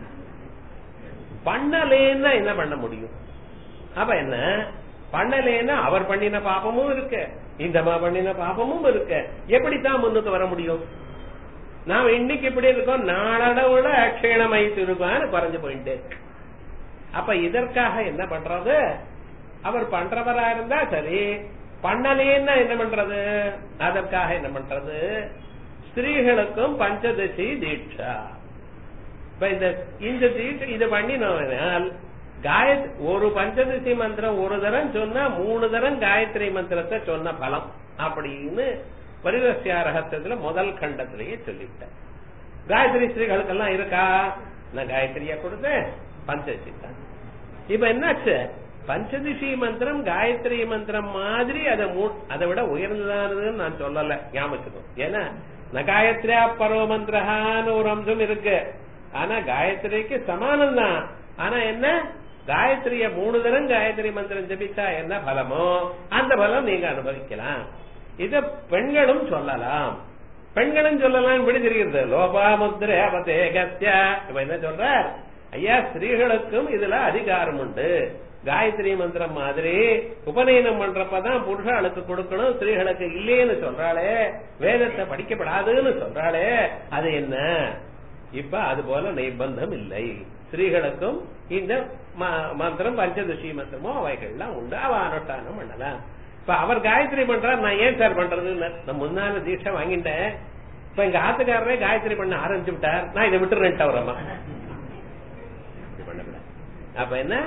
பண்ணலேன்னா என்ன பண்ண முடியும் அப்ப என்ன பண்ணலேன்னா அவர் பண்ணின பாபமும் இருக்கு இந்தமா பண்ணின பாபமும் இருக்கு எப்படித்தான் முன்னுக்கு வர முடியும் நாம இன்னைக்கு இப்படி இருக்கோம் நாளடவுல அக்ஷயணமாயிட்டு இருக்கோம்னு குறைஞ்சு போயிட்டு அப்ப இதற்காக என்ன பண்றது அவர் பண்றவரா இருந்தா சரி பண்ணலேன்னா என்ன பண்றது அதற்காக என்ன பண்றது ஸ்திரீகளுக்கும் பஞ்சதசி தீட்சா இப்ப இந்த இந்த தீட்சை இது பண்ணினால் காயத் ஒரு பஞ்சதசி மந்திரம் ஒரு தரம் சொன்னா மூணு தரம் காயத்ரி மந்திரத்தை சொன்ன பலம் அப்படின்னு பரிவசியா ரகத்துல முதல் கண்டத்திலேயே சொல்லிவிட்டேன் காயத்ரி ஸ்திரீகளுக்கெல்லாம் இருக்கா நான் காயத்ரியா கொடுத்தேன் பஞ்சதசி தான் இப்ப என்னாச்சு பஞ்சதிஷி மந்திரம் காயத்ரி மந்திரம் மாதிரி அதை அதை விட உயர்ந்ததானதுன்னு நான் சொல்லல ஞாபகம் ஏன்னா ந காயத்ரியா பரவ மந்திரஹான்னு ஒரு அம்சம் இருக்கு ஆனா காயத்ரிக்கு சமானம் தான் ஆனா என்ன காயத்ரிய மூணு தரம் காயத்ரி மந்திரம் ஜபிச்சா என்ன பலமோ அந்த பலம் நீங்க அனுபவிக்கலாம் இத பெண்களும் சொல்லலாம் பெண்களும் சொல்லலாம் விடு தெரிகிறது லோபா முத்திரை அபதேகத்யா இப்ப என்ன சொல்றார் ஐயா ஸ்திரீகளுக்கும் இதுல அதிகாரம் உண்டு காயத்ரி மந்திரம் மாதிரி உபநயனம் பண்றப்பதான் புருஷாளுக்கு கொடுக்கணும் ஸ்திரீகளுக்கு இல்லேன்னு சொல்றாளே வேதத்தை படிக்கப்படாதுன்னு சொல்றாளே அது என்ன இப்ப அது போல நிர்பந்தம் இல்லை ஸ்திரீகளுக்கும் இந்த மந்திரம் பஞ்சதசி மந்திரமோ அவைகள்லாம் உண்டு அவ அனுஷ்டானம் பண்ணலாம் இப்ப அவர் காயத்ரி பண்றார் நான் ஏன் சார் பண்றதுன்னு நான் முன்னால தீட்சை வாங்கிட்டேன் இப்ப எங்க ஆத்துக்காரரே காயத்ரி பண்ண ஆரம்பிச்சு விட்டார் நான் இதை விட்டுறேன் வரமா அப்ப என்ன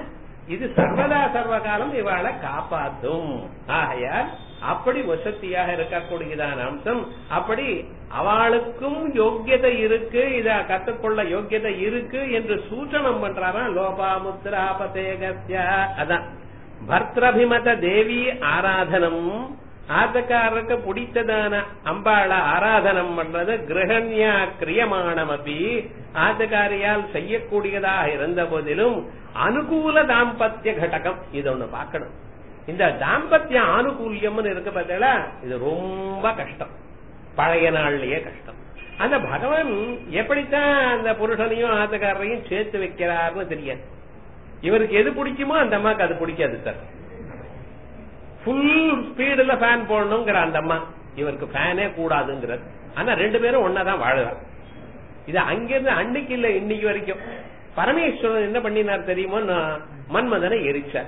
இது சர்வதா சர்வகாலம் இவாளை காப்பாத்தும் ஆகையால் அப்படி வசதியாக இருக்கக்கூடியதான அம்சம் அப்படி அவளுக்கும் யோக்கியதை இருக்கு இத கத்துக்கொள்ள யோக்கியதை இருக்கு என்று சூச்சனம் பண்றாரா லோபாமுத்ராபதேகஸ்ய அதான் பர்திரபிமத தேவி ஆராதனம் ஆத்தக்காரருக்கு பிடித்ததான அம்பாள ஆராதனம் பண்றது கிரகண்யா கிரியமானம் அப்படி ஆத்தக்காரியால் செய்யக்கூடியதாக இருந்த போதிலும் அனுகூல தாம்பத்திய கடகம் இது ஒண்ணு பார்க்கணும் இந்த தாம்பத்திய ஆனுகூல்யம்னு இருக்கு பார்த்தீங்களா இது ரொம்ப கஷ்டம் பழைய நாள்லயே கஷ்டம் அந்த பகவான் எப்படித்தான் அந்த புருஷனையும் ஆத்தக்காரரையும் சேர்த்து வைக்கிறாருன்னு தெரியாது இவருக்கு எது பிடிக்குமோ அந்த அம்மாக்கு அது பிடிக்காது சார் ஃபுல் ஸ்பீடுல ஃபேன் போடணுங்கிற அந்த அம்மா இவருக்கு ஃபேனே கூடாதுங்கிறது ஆனா ரெண்டு பேரும் ஒன்னாதான் வாழுறாங்க இது அங்கிருந்து அன்னைக்கு இல்ல இன்னைக்கு வரைக்கும் பரமேஸ்வரன் என்ன பண்ணினார் தெரியுமோ மன்மதனை எரிச்சார்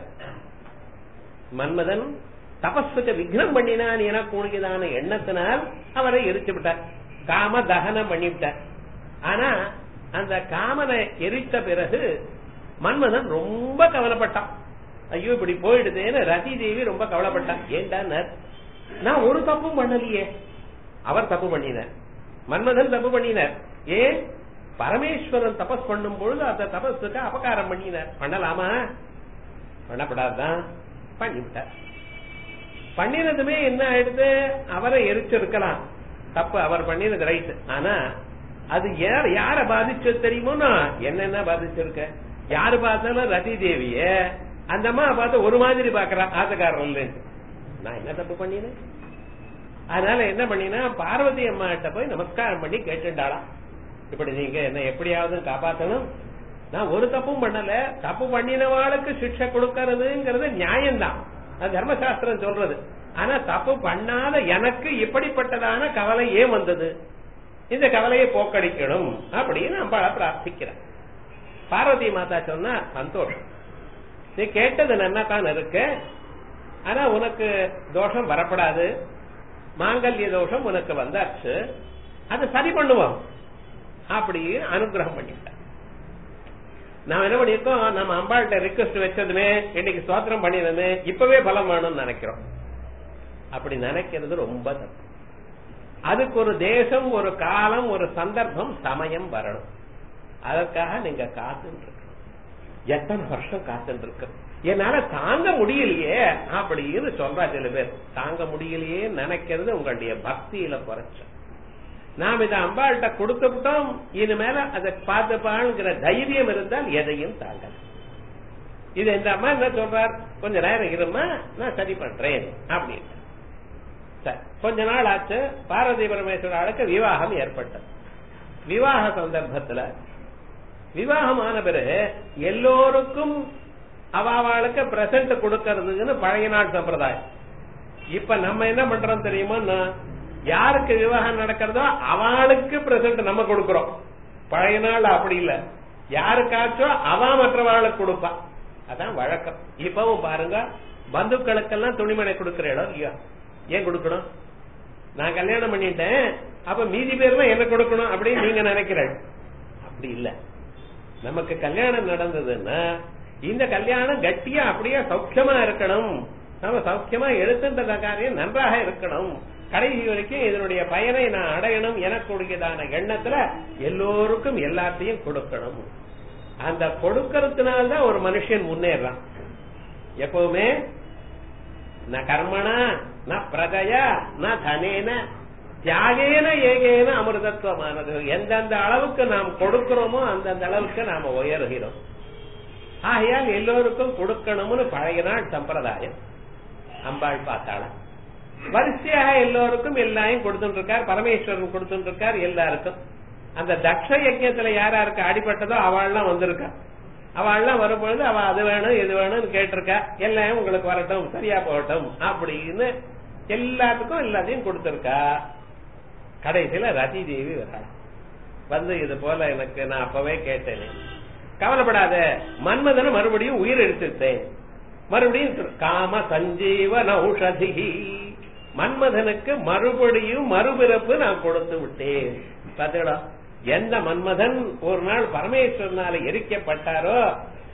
மன்மதன் தபஸுக்கு விக்னம் பண்ணினான் என கூடியதான எண்ணத்தினால் அவரை எரிச்சு விட்டார் காம தகனம் பண்ணிவிட்டார் ஆனா அந்த காமனை எரித்த பிறகு மன்மதன் ரொம்ப கவலைப்பட்டான் ஐயோ இப்படி போயிடுதேன்னு ரதி தேவி ரொம்ப கவலைப்பட்டான் ஏண்டா நான் ஒரு தப்பும் பண்ணலையே அவர் தப்பு பண்ணினார் மன்மதன் தப்பு பண்ணினார் ஏன் பரமேஸ்வரன் தபஸ் பண்ணும் பொழுது அந்த தபஸுக்கு அபகாரம் பண்ணினார் பண்ணலாமா பண்ணப்படாதான் பண்ணிவிட்டார் பண்ணினதுமே என்ன ஆயிடுது அவரை எரிச்சிருக்கலாம் தப்பு அவர் பண்ணினது ரைட் ஆனா அது யார் யார பாதிச்சது தெரியுமோனா என்னென்ன பாதிச்சிருக்க யாரு பார்த்தாலும் ரதி தேவிய அந்த அம்மா பார்த்து ஒரு மாதிரி பாக்குறா ஆசக்காரன் நான் என்ன தப்பு பண்ணினேன் அதனால என்ன பண்ணினா பார்வதி அம்மா கிட்ட போய் நமஸ்காரம் பண்ணி கேட்டுண்டாளாம் இப்படி நீங்க என்ன எப்படியாவது காப்பாத்தணும் நான் ஒரு தப்பும் பண்ணல தப்பு பண்ணினவாளுக்கு சிக்ஷை கொடுக்கறதுங்கிறது நியாயம்தான் அது தர்மசாஸ்திரம் சொல்றது ஆனா தப்பு பண்ணாத எனக்கு இப்படிப்பட்டதான கவலை ஏன் வந்தது இந்த கவலையை போக்கடிக்கணும் அப்படின்னு அம்பாளை பிரார்த்திக்கிறேன் பார்வதி மாதா சொன்னா சந்தோஷம் நீ கேட்டது நன்னாத்தான் இருக்கு ஆனா உனக்கு தோஷம் வரப்படாது மாங்கல்ய தோஷம் உனக்கு வந்தாச்சு அதை சரி பண்ணுவோம் அப்படின்னு அனுகிரகம் பண்ணிட்டேன் நாம என்ன பண்ணிருக்கோம் நம்ம அம்பாள்கிட்ட ரிக்வஸ்ட் வச்சதுமே இன்னைக்கு சுவாத்திரம் பண்ணினதுமே இப்பவே பலம் வேணும்னு நினைக்கிறோம் அப்படி நினைக்கிறது ரொம்ப தப்பு அதுக்கு ஒரு தேசம் ஒரு காலம் ஒரு சந்தர்ப்பம் சமயம் வரணும் அதற்காக நீங்க காத்துட்டு இருக்கணும் எத்தனை வருஷம் காத்துட்டு இருக்கு என்னால தாங்க முடியலையே அப்படின்னு சொல்றா சில பேர் தாங்க முடியலையே நினைக்கிறது உங்களுடைய பக்தியில குறைச்ச நாம் இதை அம்பாள்கிட்ட கொடுத்து விட்டோம் இனிமேல அதை பார்த்துப்பாங்கிற தைரியம் இருந்தால் எதையும் தாங்க இது இந்த அம்மா என்ன சொல்றார் கொஞ்ச நேரம் இருமா நான் சரி பண்றேன் அப்படின்னு சரி கொஞ்ச நாள் ஆச்சு பாரதி பரமேஸ்வராளுக்கு விவாகம் ஏற்பட்டது விவாக சந்தர்ப்பத்துல விவாகமான பிறகு எல்லோருக்கும் அவாவாளுக்கு பிரசன்ட் கொடுக்கறதுன்னு பழைய நாள் சம்பிரதாயம் இப்ப நம்ம என்ன பண்றோம் தெரியுமா யாருக்கு விவாகம் நடக்கிறதோ அவளுக்கு பிரசன்ட் நம்ம கொடுக்கறோம் பழைய நாள் அப்படி இல்ல யாருக்காச்சும் அவ மற்றவாளுக்கு கொடுப்பா அதான் வழக்கம் இப்பவும் பாருங்க பந்துக்களுக்கெல்லாம் துணிமணி கொடுக்கிற இடம் இல்லையா ஏன் கொடுக்கணும் நான் கல்யாணம் பண்ணிட்டேன் அப்ப மீதி பேர்லாம் என்ன கொடுக்கணும் அப்படின்னு நீங்க நினைக்கிறேன் அப்படி இல்ல நமக்கு கல்யாணம் நடந்ததுன்னா இந்த கல்யாணம் கட்டியா அப்படியே சௌக்கியமா இருக்கணும் நம்ம சௌக்கியமா எடுத்துன்ற காரியம் நன்றாக இருக்கணும் கடைசி வரைக்கும் இதனுடைய பயனை நான் அடையணும் எனக்குரியதான எண்ணத்துல எல்லோருக்கும் எல்லாத்தையும் கொடுக்கணும் அந்த கொடுக்கறதுனால்தான் ஒரு மனுஷன் முன்னேறான் எப்பவுமே ந கர்மணா ந பிரஜயா ந தனேன தியாகேன ஏகேன அமிர்தத்துவமானது எந்தெந்த அளவுக்கு நாம் கொடுக்கிறோமோ அந்தந்த அளவுக்கு நாம உயர்கிறோம் ஆகையால் எல்லோருக்கும் கொடுக்கணும்னு பழைய நாள் சம்பிரதாயம் அம்பாள் பார்த்தாளா வரிசையாக எல்லோருக்கும் எல்லாரையும் கொடுத்துட்டு இருக்கார் பரமேஸ்வரன் கொடுத்துட்டு இருக்கார் எல்லாருக்கும் அந்த தக்ஷ யஜ்யத்துல யாராருக்கு அடிபட்டதோ அவள்லாம் வந்திருக்கா அவள்லாம் வரும்பொழுது அவ அது வேணும் இது வேணும்னு கேட்டிருக்கா எல்லாம் உங்களுக்கு வரட்டும் சரியா போகட்டும் அப்படின்னு எல்லாத்துக்கும் எல்லாத்தையும் கொடுத்திருக்கா கடைசியில ரதி தேவி வரலாம் வந்து இது போல எனக்கு நான் அப்பவே கேட்டேனே கவலைப்படாத மன்மதனை மறுபடியும் உயிர் எடுத்துட்டேன் மறுபடியும் காம சஞ்சீவன ஔஷதி மன்மதனுக்கு மறுபடியும் மறுபிறப்பு நான் கொடுத்து விட்டேன் பாத்தீங்களா எந்த மன்மதன் ஒரு நாள் பரமேஸ்வரனால எரிக்கப்பட்டாரோ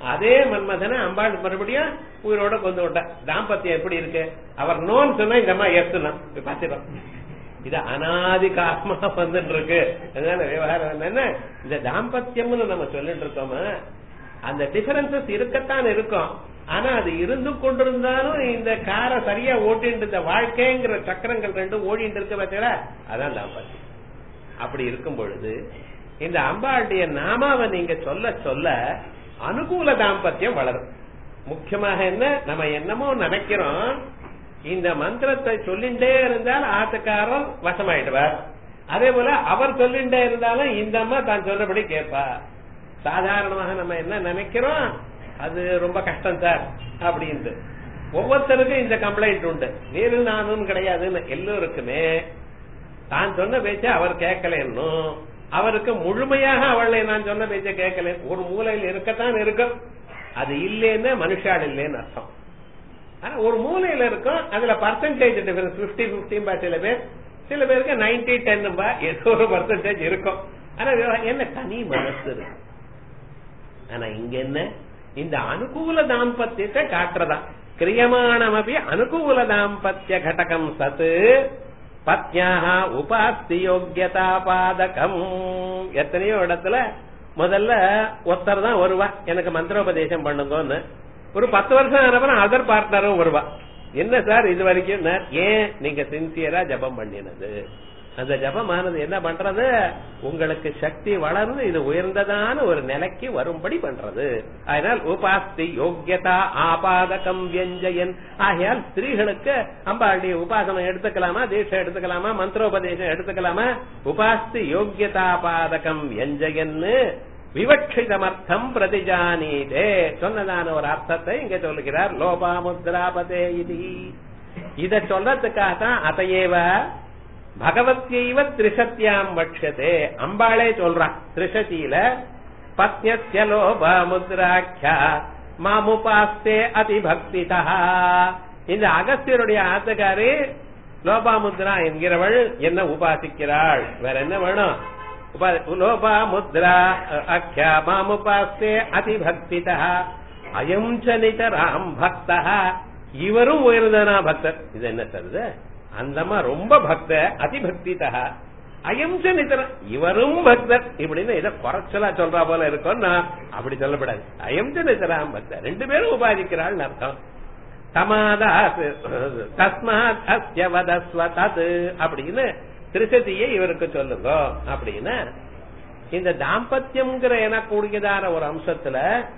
அதே மன்மதனை அம்பாள் மறுபடியும் உயிரோட கொண்டு விட்டா தாம்பத்தியம் எப்படி இருக்கு அவர் நோன்னு சொன்னா இந்த அம்மா எஸ்னா பாத்துக்கலாம் இது அனாதி காலமா வந்துட்டு இருக்கு அதனால விவகாரம் என்ன இந்த தாம்பத்தியம்னு நம்ம சொல்லிட்டு இருக்கோமா அந்த டிஃபரன்சஸ் இருக்கத்தான் இருக்கும் ஆனா அது இருந்து கொண்டிருந்தாலும் இந்த காரை சரியா ஓட்டிட்டு இந்த வாழ்க்கைங்கிற சக்கரங்கள் ரெண்டும் ஓடிட்டு இருக்க பார்த்தீங்களா அதான் தாம்பத்தியம் அப்படி இருக்கும் பொழுது இந்த அம்பாளுடைய நாமாவை நீங்க சொல்ல சொல்ல அனுகூல தாம்பத்தியம் வளரும் முக்கியமாக என்ன நம்ம என்னமோ நினைக்கிறோம் இந்த மந்திரத்தை சொல்லிண்டே இருந்தால் ஆத்துக்காரர் வசமாயிடுவார் அதே போல அவர் சொல்லிண்டே இருந்தாலும் இந்த அம்மா தான் சொன்னபடி கேட்பா சாதாரணமாக நம்ம என்ன நினைக்கிறோம் அது ரொம்ப கஷ்டம் சார் அப்படின்ட்டு ஒவ்வொருத்தருக்கும் இந்த கம்ப்ளைண்ட் உண்டு நீரு நானும் கிடையாதுன்னு எல்லோருக்குமே தான் சொன்ன பேச்ச அவர் கேட்கலன்னும் அவருக்கு முழுமையாக அவளை நான் சொன்ன பேச்ச கேட்கல ஒரு மூலையில் இருக்கத்தான் இருக்கும் அது இல்லைன்னு மனுஷாள் இல்லைன்னு அர்த்தம் ஆனா ஒரு மூலையில இருக்கும் அதுல பர்சன்டேஜ் டிஃபரன்ஸ் பிப்டி பிப்டின் சில பேர் சில பேருக்கு நைன்டி டென் ஏதோ ஒரு பர்சன்டேஜ் இருக்கும் ஆனா என்ன தனி மனசு இருக்கு ஆனா இங்க என்ன இந்த அனுகூல தாம்பத்தியத்தை காட்டுறதா கிரியமானமபி அனுகூல தாம்பத்திய கடகம் சத்து பத்யாக உபாஸ்தி யோக்கியதா பாதகம் எத்தனையோ இடத்துல முதல்ல ஒருத்தர் தான் வருவா எனக்கு மந்திரோபதேசம் பண்ணுங்கன்னு ஒரு பத்து வருஷம் ஆனப்பறம் அதர் பார்ட்னரும் வருவா என்ன சார் இது வரைக்கும் ஏன் நீங்க சின்சியரா ஜபம் பண்ணினது அந்த ஜபமானது என்ன பண்றது உங்களுக்கு சக்தி வளர்ந்து இது உயர்ந்ததான ஒரு நிலைக்கு வரும்படி பண்றது அதனால் உபாஸ்தி யோக்கியதா ஆபாதகம் வியஞ்சயன் ஆகையால் ஸ்திரீகளுக்கு அம்பாளுடைய உபாசனம் எடுத்துக்கலாமா தீட்சை எடுத்துக்கலாமா மந்திரோபதேசம் எடுத்துக்கலாமா உபாஸ்தி யோக்கியதா பாதகம் வியஞ்சயன்னு விவட்சிதமர்த்தம் பிரதிஜானீதே சொன்னதான ஒரு அர்த்தத்தை இங்க சொல்லுகிறார் லோபாமுத்ராபதே இது இத சொல்றதுக்காக தான் அதையேவ பகவத்யைவ திரிசத்தியாம் வட்சதே அம்பாளே சொல்றான் திரிசதியில பத்யஸ்ய லோபமுத்ராக்கியா மாமுபாஸ்தே அதிபக்திதா இந்த அகஸ்தியருடைய ஆத்தக்காரி லோபாமுத்ரா என்கிறவள் என்ன உபாசிக்கிறாள் வேற என்ன வேணும் லோபா முத்ரா அக்யா மாமுபாஸ்தே அதிபக்திதா அயம் ச நிதராம் பக்தா இவரும் உயர்ந்தனா பக்தர் இது என்ன சொல்றது அந்தமா ரொம்ப பக்த அதிபக்திதா அயம் ச நிதரம் இவரும் பக்தர் இப்படின்னு இதை குறைச்சலா சொல்றா போல இருக்கும் நான் அப்படி சொல்லப்படாது அயம் ச நிதராம் பக்தர் ரெண்டு பேரும் உபாதிக்கிறாள் அர்த்தம் தமாதாஸ் தஸ்மாத் அஸ்ய வதஸ்வ தத் அப்படின்னு திருசதியை இவருக்கு சொல்லுங்க அப்படின்னு இந்த தாம்பத்தியம்ங்கிற எனக்கூடியதான ஒரு அம்சத்துல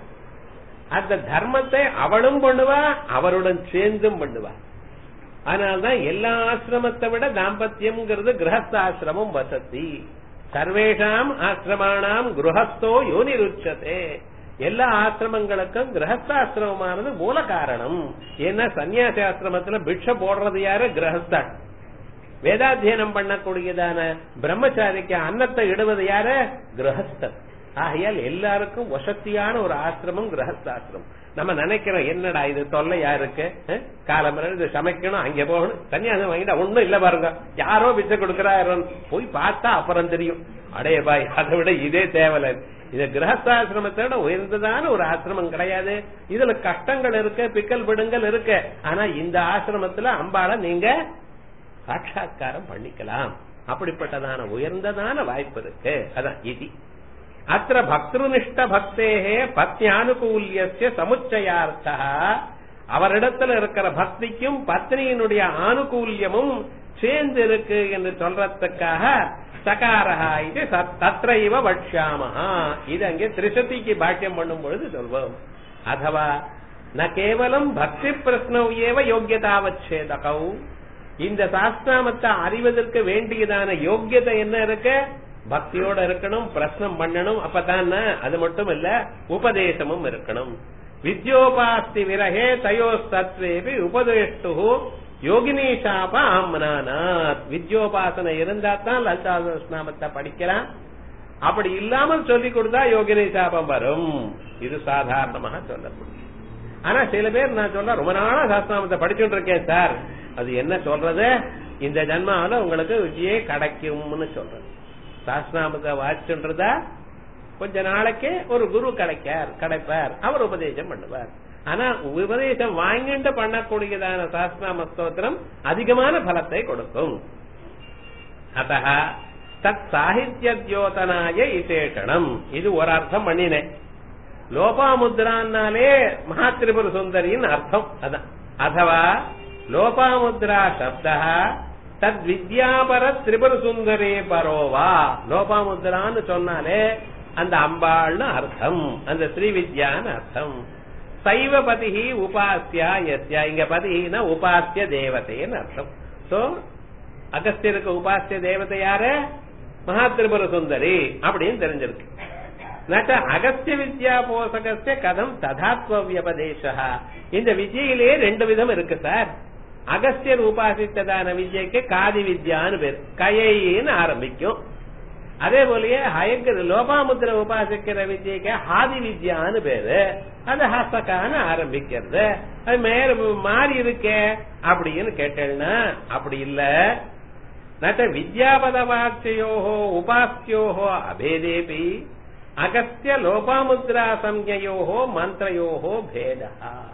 அந்த தர்மத்தை அவளும் பண்ணுவா அவருடன் சேர்ந்தும் பண்ணுவா அதனால்தான் எல்லா ஆசிரமத்தை விட தாம்பத்தியம்ங்கிறது கிரகஸ்தாசிரமம் வசதி சர்வேஷாம் ஆசிரமானாம் குருஹஸ்தோ யோனிருச்சதே எல்லா ஆசிரமங்களுக்கும் கிரகஸ்தாசிரமமானது மூல காரணம் ஏன்னா சன்னியாசி ஆசிரமத்துல பிட்ச போடுறது யாரு கிரகஸ்தான் வேதாத்தியனம் பண்ணக்கூடியதான பிரம்மச்சாரிக்கு அன்னத்தை இடுவது யாரு கிரகஸ்தன் ஆகையால் எல்லாருக்கும் வசத்தியான ஒரு ஆசிரமம் கிரகஸ்தாசிரமம் நம்ம நினைக்கிறோம் என்னடா இது தொல்லையா இருக்கு காலம்பரம் இது சமைக்கணும் அங்க போகணும் சன்னியாசம் வாங்கிட்டா ஒண்ணும் இல்ல பாருங்க யாரோ பிச்சை கொடுக்கறாரு போய் பார்த்தா அப்புறம் தெரியும் அடைய பாய் அதை விட இதே தேவலை இது கிரகஸ்தாசிரமத்தை விட உயர்ந்ததான ஒரு ஆசிரமம் கிடையாது இதுல கஷ்டங்கள் இருக்கு பிக்கல் விடுங்கள் இருக்கு ஆனா இந்த ஆசிரமத்துல அம்பால நீங்க சாட்சா்காரம் பண்ணிக்கலாம் அப்படிப்பட்டதான உயர்ந்ததான வாய்ப்பு இருக்கு அதான் இது அத்த பக்திருனிஷ்ட பக்தேகே பத்னியானுகூல்யசிய சமுச்சயார்த்தா அவரிடத்துல இருக்கிற பக்திக்கும் பத்னியினுடைய ஆனுகூல்யமும் சேர்ந்து இருக்கு என்று சொல்றதுக்காக சகாரஹா இது தத்ரைவ வட்சாமஹா இது அங்கே திரிசதிக்கு பாக்கியம் பண்ணும் பொழுது சொல்வோம் அதுவா ந கேவலம் பக்தி பிரஸ்னவ் ஏவ யோகியதாவச்சேதகௌ இந்த சாஸ்திராமத்தை அறிவதற்கு வேண்டியதான யோக்கியதை என்ன இருக்கு பக்தியோட இருக்கணும் பிரஸ்னம் பண்ணணும் அப்பதான் அது மட்டும் இல்ல உபதேசமும் இருக்கணும் வித்யோபாஸ்தி விரகே தயோஸ்தத்வேபி உபதேஷ்டு யோகினி சாப ஆம்னானாத் வித்யோபாசனை இருந்தா தான் லலிதாஸ்நாமத்தை படிக்கலாம் அப்படி இல்லாமல் சொல்லி கொடுத்தா யோகினி சாபம் வரும் இது சாதாரணமாக சொல்லப்படும் ஆனா சில பேர் நான் சொல்ல ரொம்ப நாளா சாஸ்திராமத்தை படிச்சுட்டு இருக்கேன் சார் அது என்ன சொல்றது இந்த ஜன்மாவில உங்களுக்கு விஜயே கிடைக்கும்னு சொல்றது சாஸ்திராமத்தை வாசிச்சுன்றதா கொஞ்ச நாளைக்கே ஒரு குரு கிடைக்கார் கிடைப்பார் அவர் உபதேசம் பண்ணுவார் ஆனா உபதேசம் வாங்கிட்டு பண்ணக்கூடியதான சாஸ்திராம ஸ்தோத்திரம் அதிகமான பலத்தை கொடுக்கும் அத்த தத் சாகித்ய தியோதனாய விசேஷனம் இது ஒரு அர்த்தம் பண்ணினேன் லோபாமுத்ரான்னாலே மகாத்திரிபுர சுந்தரியின் அர்த்தம் அதான் அதவா லோபாமுத்ரா சப்த தத் வித்யாபர திரிபுர சுந்தரே பரோவா லோபாமுத்ரான்னு சொன்னாலே அந்த அம்பாள்னு அர்த்தம் அந்த ஸ்ரீ வித்யான்னு அர்த்தம் சைவ பதிஹி உபாசியா எஸ்யா இங்க பதிஹினா உபாசிய தேவதைன்னு அர்த்தம் சோ அகஸ்தியருக்கு உபாசிய தேவதை யாரு மகா திரிபுர சுந்தரி அப்படின்னு தெரிஞ்சிருக்கு நட்ட அகஸ்திய வித்யா போசகஸ்ய கதம் ததாத்வ வியபதேசா இந்த வித்யிலேயே ரெண்டு விதம் இருக்கு சார் அகஸ்தியர் உபாசித்ததான வித்யக்கு காதி வித்யான்னு பேர் கயைன்னு ஆரம்பிக்கும் அதே போலயே ஹயங்கர் லோபாமுத்திர உபாசிக்கிற வித்யக்கு ஹாதி வித்யான்னு பேரு அது ஹஸ்தகான்னு ஆரம்பிக்கிறது அது மேல மாறி இருக்கே அப்படின்னு கேட்டேன்னா அப்படி இல்ல நட்ட வித்யாபத வாக்கியோஹோ உபாசியோஹோ அபேதேபி அகஸ்திய லோபாமுத்ரா சம்யோஹோ மந்திரயோஹோ பேதா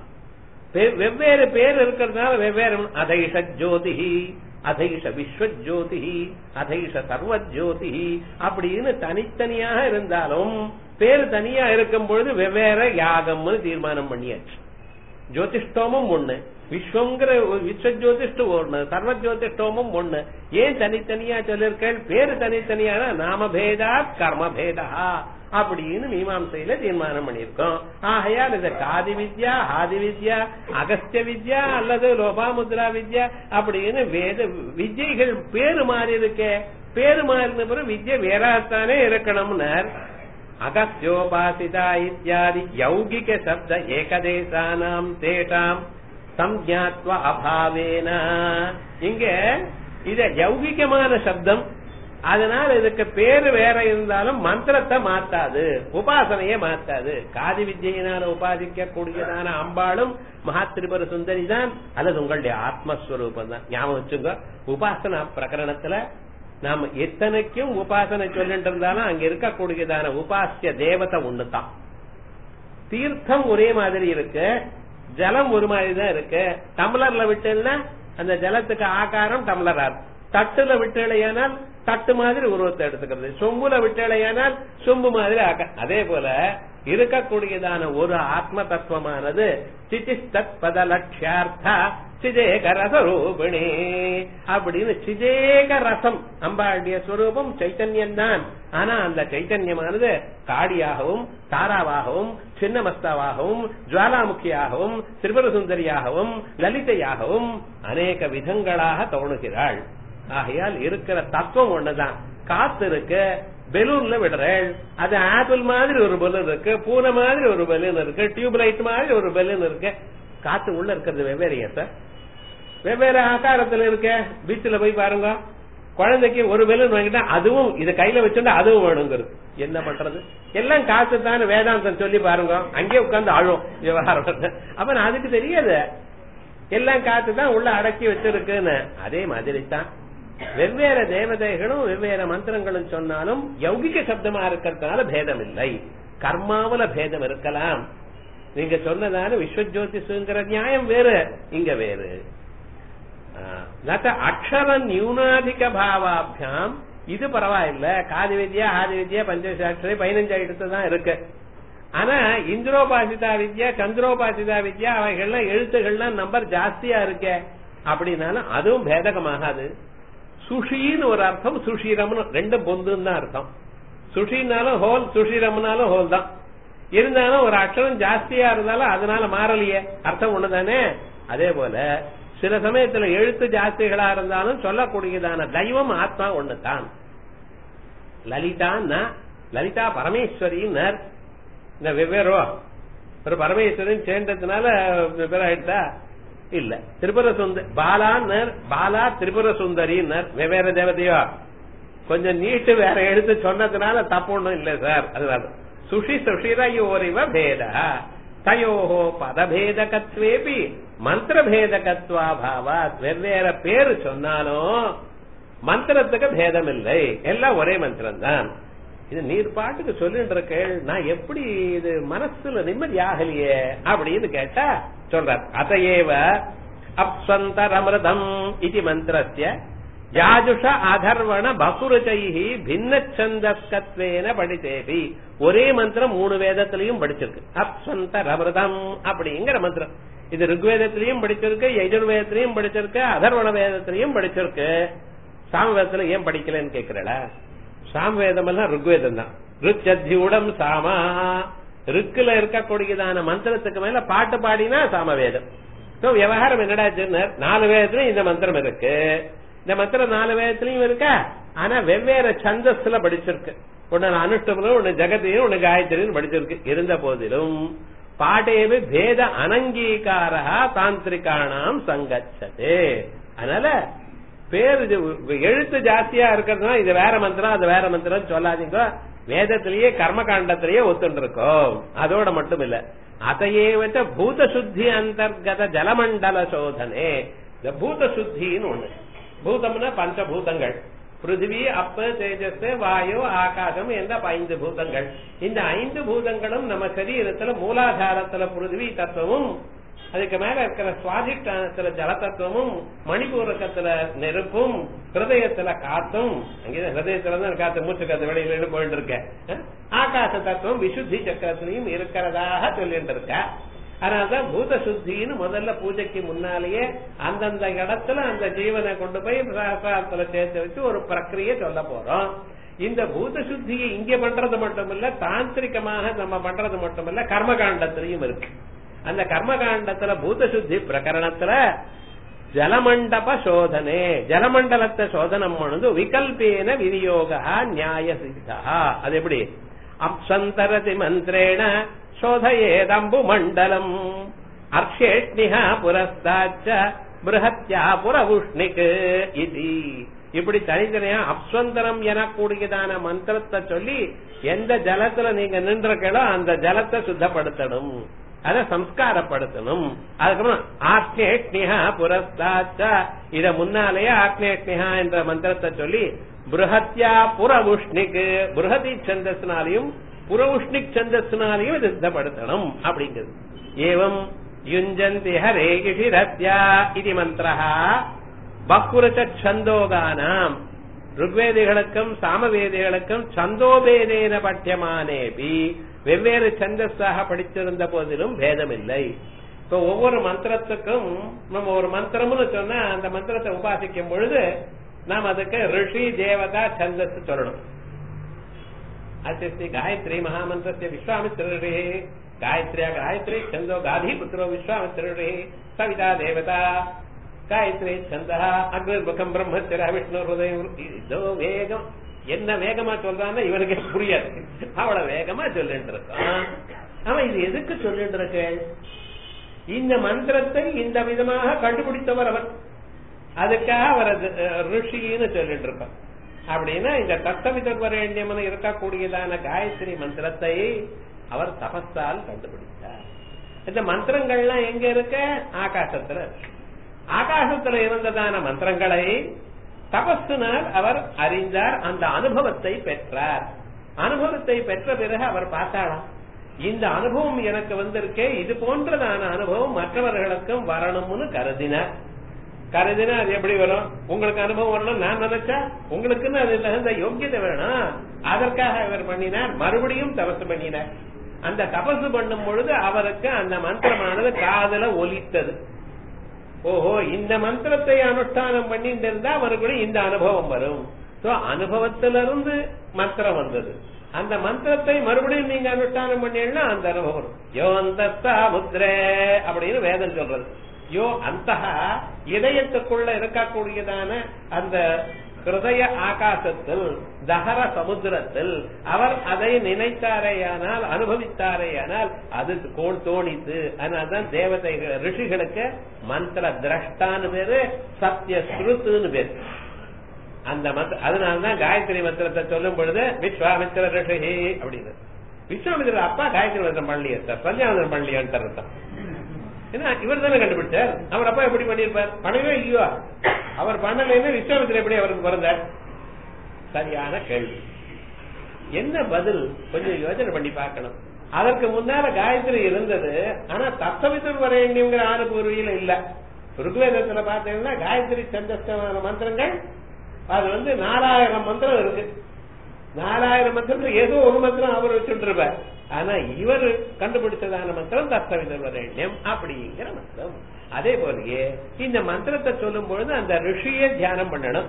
வெவ்வேறு பேர் இருக்கிறதுனால வெவ்வேறு அதைஷ ஜோதிஹி அதைஷ விஸ்வஜோதிஹி அதைஷ சர்வஜோதிஹி அப்படின்னு தனித்தனியாக இருந்தாலும் பேர் தனியா இருக்கும் பொழுது வெவ்வேறு யாகம்னு தீர்மானம் பண்ணியாச்சு ஜோதிஷ்டோமும் ஒண்ணு விஸ்வங்கிற விஸ்வஜோதிஷ்டு ஒண்ணு சர்வ ஜோதிஷ்டோமும் ஒண்ணு ஏன் தனித்தனியா சொல்லிருக்கேன் பேரு தனித்தனியான நாமபேதா கர்மபேதா அப்படின்னு மீமாசையில தீர்மானம் பண்ணியிருக்கோம் ஆகையால் இந்த காதி வித்யா ஆதி வித்யா அகஸ்திய வித்யா அல்லது லோபாமுத்ரா வித்யா அப்படின்னு வேத வித்யைகள் பேரு மாறி இருக்கே பேரு மாறின பிறகு வித்யா வேறாத்தானே இருக்கணும்னர் அகஸ்யோபாசிதா இத்தியாதி யௌகிக சப்த ஏகதேசானாம் தேஷாம் சம்ஞாத்வ அபாவேன இங்க இத யௌகிகமான சப்தம் அதனால இதுக்கு பேரு வேற இருந்தாலும் மந்திரத்தை மாத்தாது உபாசனையே மாத்தாது காதி வித்யினால உபாசிக்க கூடியதான அம்பாளும் மகாத்திரிபுர சுந்தரி தான் அல்லது உங்களுடைய ஆத்மஸ்வரூபம் தான் ஞாபகம் வச்சுங்க உபாசனா பிரகரணத்துல நாம எத்தனைக்கும் உபாசனை சொல்லிட்டு இருந்தாலும் அங்க இருக்கக்கூடியதான உபாசிய தேவதை ஒண்ணுதான் தீர்த்தம் ஒரே மாதிரி இருக்கு ஜலம் ஒரு மாதிரி தான் இருக்கு டம்ளர்ல விட்டுன்னா அந்த ஜலத்துக்கு ஆகாரம் டம்ளரா தட்டுல விட்டேலையானால் தட்டு மாதிரி உருவத்தை எடுத்துக்கிறது சொம்புல விட்டேலையானால் சொம்பு மாதிரி அதே போல இருக்கக்கூடியதான ஒரு ஆத்ம தத்துவமானது சிதிஸ்தத் பத லட்சியார்த்தா சிதேக ரசரூபிணி அப்படின்னு சிதேக ரசம் அம்பாளுடைய ஸ்வரூபம் சைத்தன்யம் தான் ஆனா அந்த சைத்தன்யமானது காடியாகவும் தாராவாகவும் சின்னமஸ்தாவாகவும் ஜுவாலாமுகியாகவும் திரிபுர சுந்தரியாகவும் லலிதையாகவும் அநேக விதங்களாக தோணுகிறாள் ஆகையால் இருக்கிற தத்துவம் ஒண்ணுதான் காத்து இருக்கு பெலூன்ல விடுறேன் அது ஆப்பிள் மாதிரி ஒரு பலூன் இருக்கு பூனை மாதிரி ஒரு பலூன் இருக்கு டியூப் லைட் மாதிரி ஒரு பலூன் இருக்கு காத்து உள்ள இருக்கிறது வெவ்வேறையா சார் வெவ்வேறு ஆகாரத்துல இருக்க பீச்சில் போய் பாருங்க குழந்தைக்கு ஒரு பெலூன் வாங்கிட்டா அதுவும் இதை கையில வச்சுட்டா அதுவும் வேணுங்கிறது என்ன பண்றது எல்லாம் காசு தான் வேதாந்தம் சொல்லி பாருங்க அங்கேயே உட்கார்ந்து அழும் விவகாரம் அப்ப நான் அதுக்கு தெரியாது எல்லாம் காத்து தான் உள்ள அடக்கி வச்சிருக்குன்னு அதே மாதிரி தான் வெவ்வேறு தேவதைகளும் வெவ்வேறு மந்திரங்களும் சொன்னாலும் யௌகிக சப்தமா இருக்கிறதுனால பேதம் இல்லை கர்மாவுல பேதம் இருக்கலாம் நீங்க சொன்னதான விஸ்வஜோதிஷங்கிற நியாயம் வேறு இங்க வேறு நட்ட அக்ஷர நியூனாதிக பாவாபியாம் இது பரவாயில்ல காதி வித்யா ஆதி வித்யா பஞ்சசாட்சரி பதினஞ்சு எடுத்து தான் இருக்கு ஆனா இந்திரோபாசிதா வித்யா சந்திரோபாசிதா வித்யா அவைகள்லாம் எழுத்துகள்லாம் நம்பர் ஜாஸ்தியா இருக்கே அப்படின்னாலும் அதுவும் பேதகமாகாது சுஷின்னு ஒரு அர்த்தம் சுஷீரம்னு ரெண்டும் பொந்துன்னு தான் அர்த்தம் சுஷினாலும் ஹோல் சுஷீரம்னாலும் ஹோல் தான் இருந்தாலும் ஒரு அக்ஷரம் ஜாஸ்தியா இருந்தாலும் அதனால மாறலையே அர்த்தம் ஒண்ணுதானே அதே போல சில சமயத்துல எழுத்து ஜாஸ்திகளா இருந்தாலும் சொல்லக்கூடியதான தெய்வம் ஆத்மா ஒண்ணுதான் லலிதான்னா லலிதா பரமேஸ்வரின்னர் இந்த வெவ்வேறோ ஒரு பரமேஸ்வரன் சேர்ந்ததுனால ஆயிட்டா இல்ல திரிபுர சுந்தர் பாலான்னர் பாலா திரிபுர சுந்தரின்னர் வெவ்வேறு தேவதையோ கொஞ்சம் நீட்டு வேற எழுத்து சொன்னதுனால தப்பு ஒண்ணும் இல்ல சார் அதுதான் சுஷி சுஷிரயோரிவ பேத தயோஹோ பதபேதகத்வேபி மந்திரபேதகத்வாபாவா வெவ்வேறு பேரு சொன்னாலும் மந்திரத்துக்கு பேதம் இல்லை எல்லாம் ஒரே மந்திரம் தான் இது நீர் பாட்டுக்கு சொல்லிட்டு இருக்கேள் நான் எப்படி இது மனசுல நிம்மதி ஆகலையே அப்படின்னு கேட்டா சொல்றார் அதையேவ அப்சந்தரமிருதம் இது மந்திரஸ்ய யாஜுஷ அதர்வண பகுருச்சைஹி பின்ன சந்தஸ்கத்வேன படித்தேபி ஒரே மந்திரம் மூணு வேதத்திலையும் படிச்சிருக்கு அப்சந்தரமிருதம் அப்படிங்கிற மந்திரம் இது ருக்வேதத்திலையும் படிச்சிருக்கு யஜுர்வேதத்திலையும் படிச்சிருக்கு அதர்வண வேதத்திலையும் படிச்சிருக்கு சாமவேதத்துல ஏன் படிக்கலன்னு கேக்குறல சாமவேதம் எல்லாம் ருக்வேதம் தான் ருச்சத்தியுடம் சாமா ருக்குல இருக்கக்கூடியதான மந்திரத்துக்கு மேல பாட்டு பாடினா சாமவேதம் So, விவகாரம் என்னடா நாலு வேதத்திலும் இந்த மந்திரம் இருக்கு இந்த மந்திரம் நாலு வேதத்திலையும் இருக்கா ஆனா வெவ்வேறு சந்தஸ்ல படிச்சிருக்கு ஒன்னு அனுஷ்டமும் ஒன்னு ஜெகத்தையும் ஒன்னு காயத்ரியும் படிச்சிருக்கு இருந்த போதிலும் பாடேவி பேத அனங்கீகாரா தாந்திரிகானாம் சங்கச்சதே அதனால பேர் இது எழுத்து ஜாஸ்தியா இருக்கிறதுனா இது வேற மந்திரம் அது வேற மந்திரம் சொல்லாதீங்க வேதத்திலேயே கர்மகாண்டத்திலேயே ஒத்துண்டு இருக்கோம் அதோட மட்டும் இல்ல அதையே வச்ச பூத சுத்தி அந்தர்கத ஜலமண்டல சோதனே இந்த பூத சுத்தின்னு ஒண்ணு பூதம்னா பஞ்சபூதங்கள் பிருத்திவி அப்ப தேஜஸ் வாயு ஆகாசம் என்ற ஐந்து பூதங்கள் இந்த ஐந்து பூதங்களும் நம்ம சரீரத்துல மூலாதாரத்துல பிருத்திவி தத்துவமும் அதுக்கு மேல இருக்கிற சுவாதிஷ்டானத்துல ஜல தத்துவமும் மணிபூரகத்துல நெருப்பும் ஹிருதயத்துல காத்தும் அங்கே ஹிருதயத்துல தான் காத்து மூச்சு காத்து வெளியில போயிட்டு இருக்கேன் ஆகாச தத்துவம் விசுத்தி சக்கரத்திலையும் இருக்கிறதாக சொல்லிட்டு இருக்க அதனாலதான் பூத சுத்தின்னு முதல்ல பூஜைக்கு முன்னாலேயே அந்தந்த இடத்துல அந்த ஜீவனை கொண்டு போய் சாஸ்திரத்துல சேர்த்து வச்சு ஒரு பிரக்கிரியை சொல்ல போறோம் இந்த பூத சுத்தியை இங்க பண்றது மட்டுமில்ல தாந்திரிகமாக நம்ம பண்றது மட்டுமில்ல கர்மகாண்டத்திலையும் இருக்கு அந்த கர்மகாண்டத்துல பூத சுத்தி பிரகரணத்துல ஜலமண்டப சோதனே ஜலமண்டலத்தை சோதனம் பண்ணுது விகல்பேன விநியோக நியாய சித்தா அது எப்படி அப்சந்தரதி மந்திரேண சோதயேதம்பு மண்டலம் அர்ஷேஷ்ணிஹா புரஸ்தாச்ச பிருஹத்யா புரவுஷ்ணிக் இது இப்படி தனித்தனியா அப்சந்தரம் எனக்கூடியதான மந்திரத்தை சொல்லி எந்த ஜலத்துல நீங்க நின்றீங்களோ அந்த ஜலத்தை சுத்தப்படுத்தணும் அதை சம்ஸ்காரப்படுத்தணும் அதுக்கப்புறம் ஆக்னேஷ்ணிஹா புரஸ்தாச்ச இத முன்னாலேயே ஆக்னேஷ்ணிஹா என்ற மந்திரத்தை சொல்லி பிருஹத்யா புரவுஷ்ணிக்கு பிருஹதி சந்தஸ்னாலையும் புரவுஷ்ணிக் சந்தஸ்னாலையும் இதை சித்தப்படுத்தணும் அப்படிங்கிறது ஏவம் யுஞ்சந்தி ஹரே கிஷிரத்யா இது மந்திரஹா பக்குரச்ச சந்தோகானாம் ருக்வேதிகளுக்கும் சாமவேதிகளுக்கும் சந்தோபேதேன பட்யமானேபி வெவ்வேறு சந்தஸாக படித்திருந்த போதிலும் பேதமில்லை இப்போ ஒவ்வொரு மந்திரத்துக்கும் நம்ம ஒரு மந்திரம்னு சொன்னா அந்த மந்திரத்தை உபாசிக்கும் பொழுது நாம் அதுக்கு ரிஷி தேவதா சந்தஸ் சொல்லணும் அசிஸ்தி காயத்ரி மகாமந்திரஸ்ய விஸ்வாமித்திர ரிஷி காயத்ரியா காயத்ரி சந்தோ காதி புத்திரோ விஸ்வாமித்திர ரிஷி சவிதா தேவதா காயத்ரி சந்தா அக்னிர்முகம் பிரம்மத்திர விஷ்ணு ஹிருதயம் இதோ வேகம் என்ன வேகமா சொல்றான்னு இவனுக்கு புரியாது அவ்வளவு வேகமா சொல்லிட்டு இருக்கான் அவன் இது எதுக்கு சொல்லிட்டு இருக்க இந்த மந்திரத்தை இந்த விதமாக கண்டுபிடித்தவர் அவர் அதுக்காக அவர் அது, அஹ், ரிஷின்னு சொல்லிட்டு இருக்கான் அப்படின்னா இந்த தத்தவிதவரேண்டியமன இருக்கக்கூடியதான காயத்ரி மந்திரத்தை அவர் தபஸால் கண்டுபிடித்தார் இந்த மந்திரங்கள்லாம் எங்க இருக்க ஆகாசத்துல இருக்கு. ஆகாசத்துல இருந்ததான மந்திரங்களை தபஸினால் அவர் அறிந்தார் அந்த அனுபவத்தை பெற்றார் அனுபவத்தை பெற்ற பிறகு அவர் பார்த்தாராம் இந்த அனுபவம் எனக்கு வந்திருக்கே இது போன்றதான அனுபவம் மற்றவர்களுக்கும் வரணும்னு கருதினார் கருதினா அது எப்படி வரும் உங்களுக்கு அனுபவம் வரணும் நான் நினைச்சா உங்களுக்குன்னு அது தகுந்த யோக்கியதை வேணும் அதற்காக இவர் பண்ணினார் மறுபடியும் தபசு பண்ணினார் அந்த தபசு பண்ணும் பொழுது அவருக்கு அந்த மந்திரமானது காதல ஒலித்தது ஓஹோ இந்த மந்திரத்தை அனுஷ்டானம் பண்ணிட்டு இருந்தா அவருக்கு இந்த அனுபவம் வரும் சோ அனுபவத்திலிருந்து மந்திரம் வந்தது அந்த மந்திரத்தை மறுபடியும் நீங்க அனுஷ்டானம் பண்ணீங்கன்னா அந்த அனுபவம் வரும் யோ அந்த முத்ரே அப்படின்னு வேதம் சொல்றது யோ அந்த இதயத்துக்குள்ள இருக்கக்கூடியதான அந்த ஹிருதய ஆகாசத்தில் தகர சமுத்திரத்தில் அவர் அதை நினைத்தாரேயானால் அனுபவித்தாரேயானால் அது கோள் தோணித்து அதனால்தான் தேவதைகள் ரிஷிகளுக்கு மந்திர திரஷ்டான்னு பேரு சத்திய ஸ்ருத்துன்னு பேரு அந்த மந்திர அதனாலதான் காயத்ரி மந்திரத்தை சொல்லும் பொழுது விஸ்வாமித்திர ரிஷி அப்படின்னு விஸ்வாமித்திர அப்பா காயத்ரி மந்திரம் பண்ணலையே சார் சந்தியாவந்தரம் பண்ணலையான்னு அர்த்தம் ஏன்னா இவர் தானே கண்டுபிடிச்சார் அவர் அப்பா எப்படி பண்ணிருப்பார் பண்ணவே இல்லையோ அவர் பண்ணலைன்னு விஸ்வாமித்திர எப்படி அவருக்கு பிறந்தார் சரியான கேள்வி என்ன பதில் கொஞ்சம் யோசனை பண்ணி பார்க்கணும் அதற்கு முன்னால காயத்ரி இருந்தது ஆனா தத்தவித்தர் வரேண்டியங்கிற ஆறு பூர்வியில இல்ல ருக்வேதத்துல பாத்தீங்கன்னா காயத்ரி சந்தஸ்தமான மந்திரங்கள் அது வந்து நாலாயிரம் மந்திரம் இருக்கு நாலாயிரம் மந்திரத்துல ஏதோ ஒரு மந்திரம் அவர் வச்சுட்டு ஆனா இவர் கண்டுபிடிச்சதான மந்திரம் தத்தவிதர் வரேண்யம் அப்படிங்கிற மந்திரம் அதே போலயே இந்த மந்திரத்தை சொல்லும் பொழுது அந்த ரிஷியை தியானம் பண்ணணும்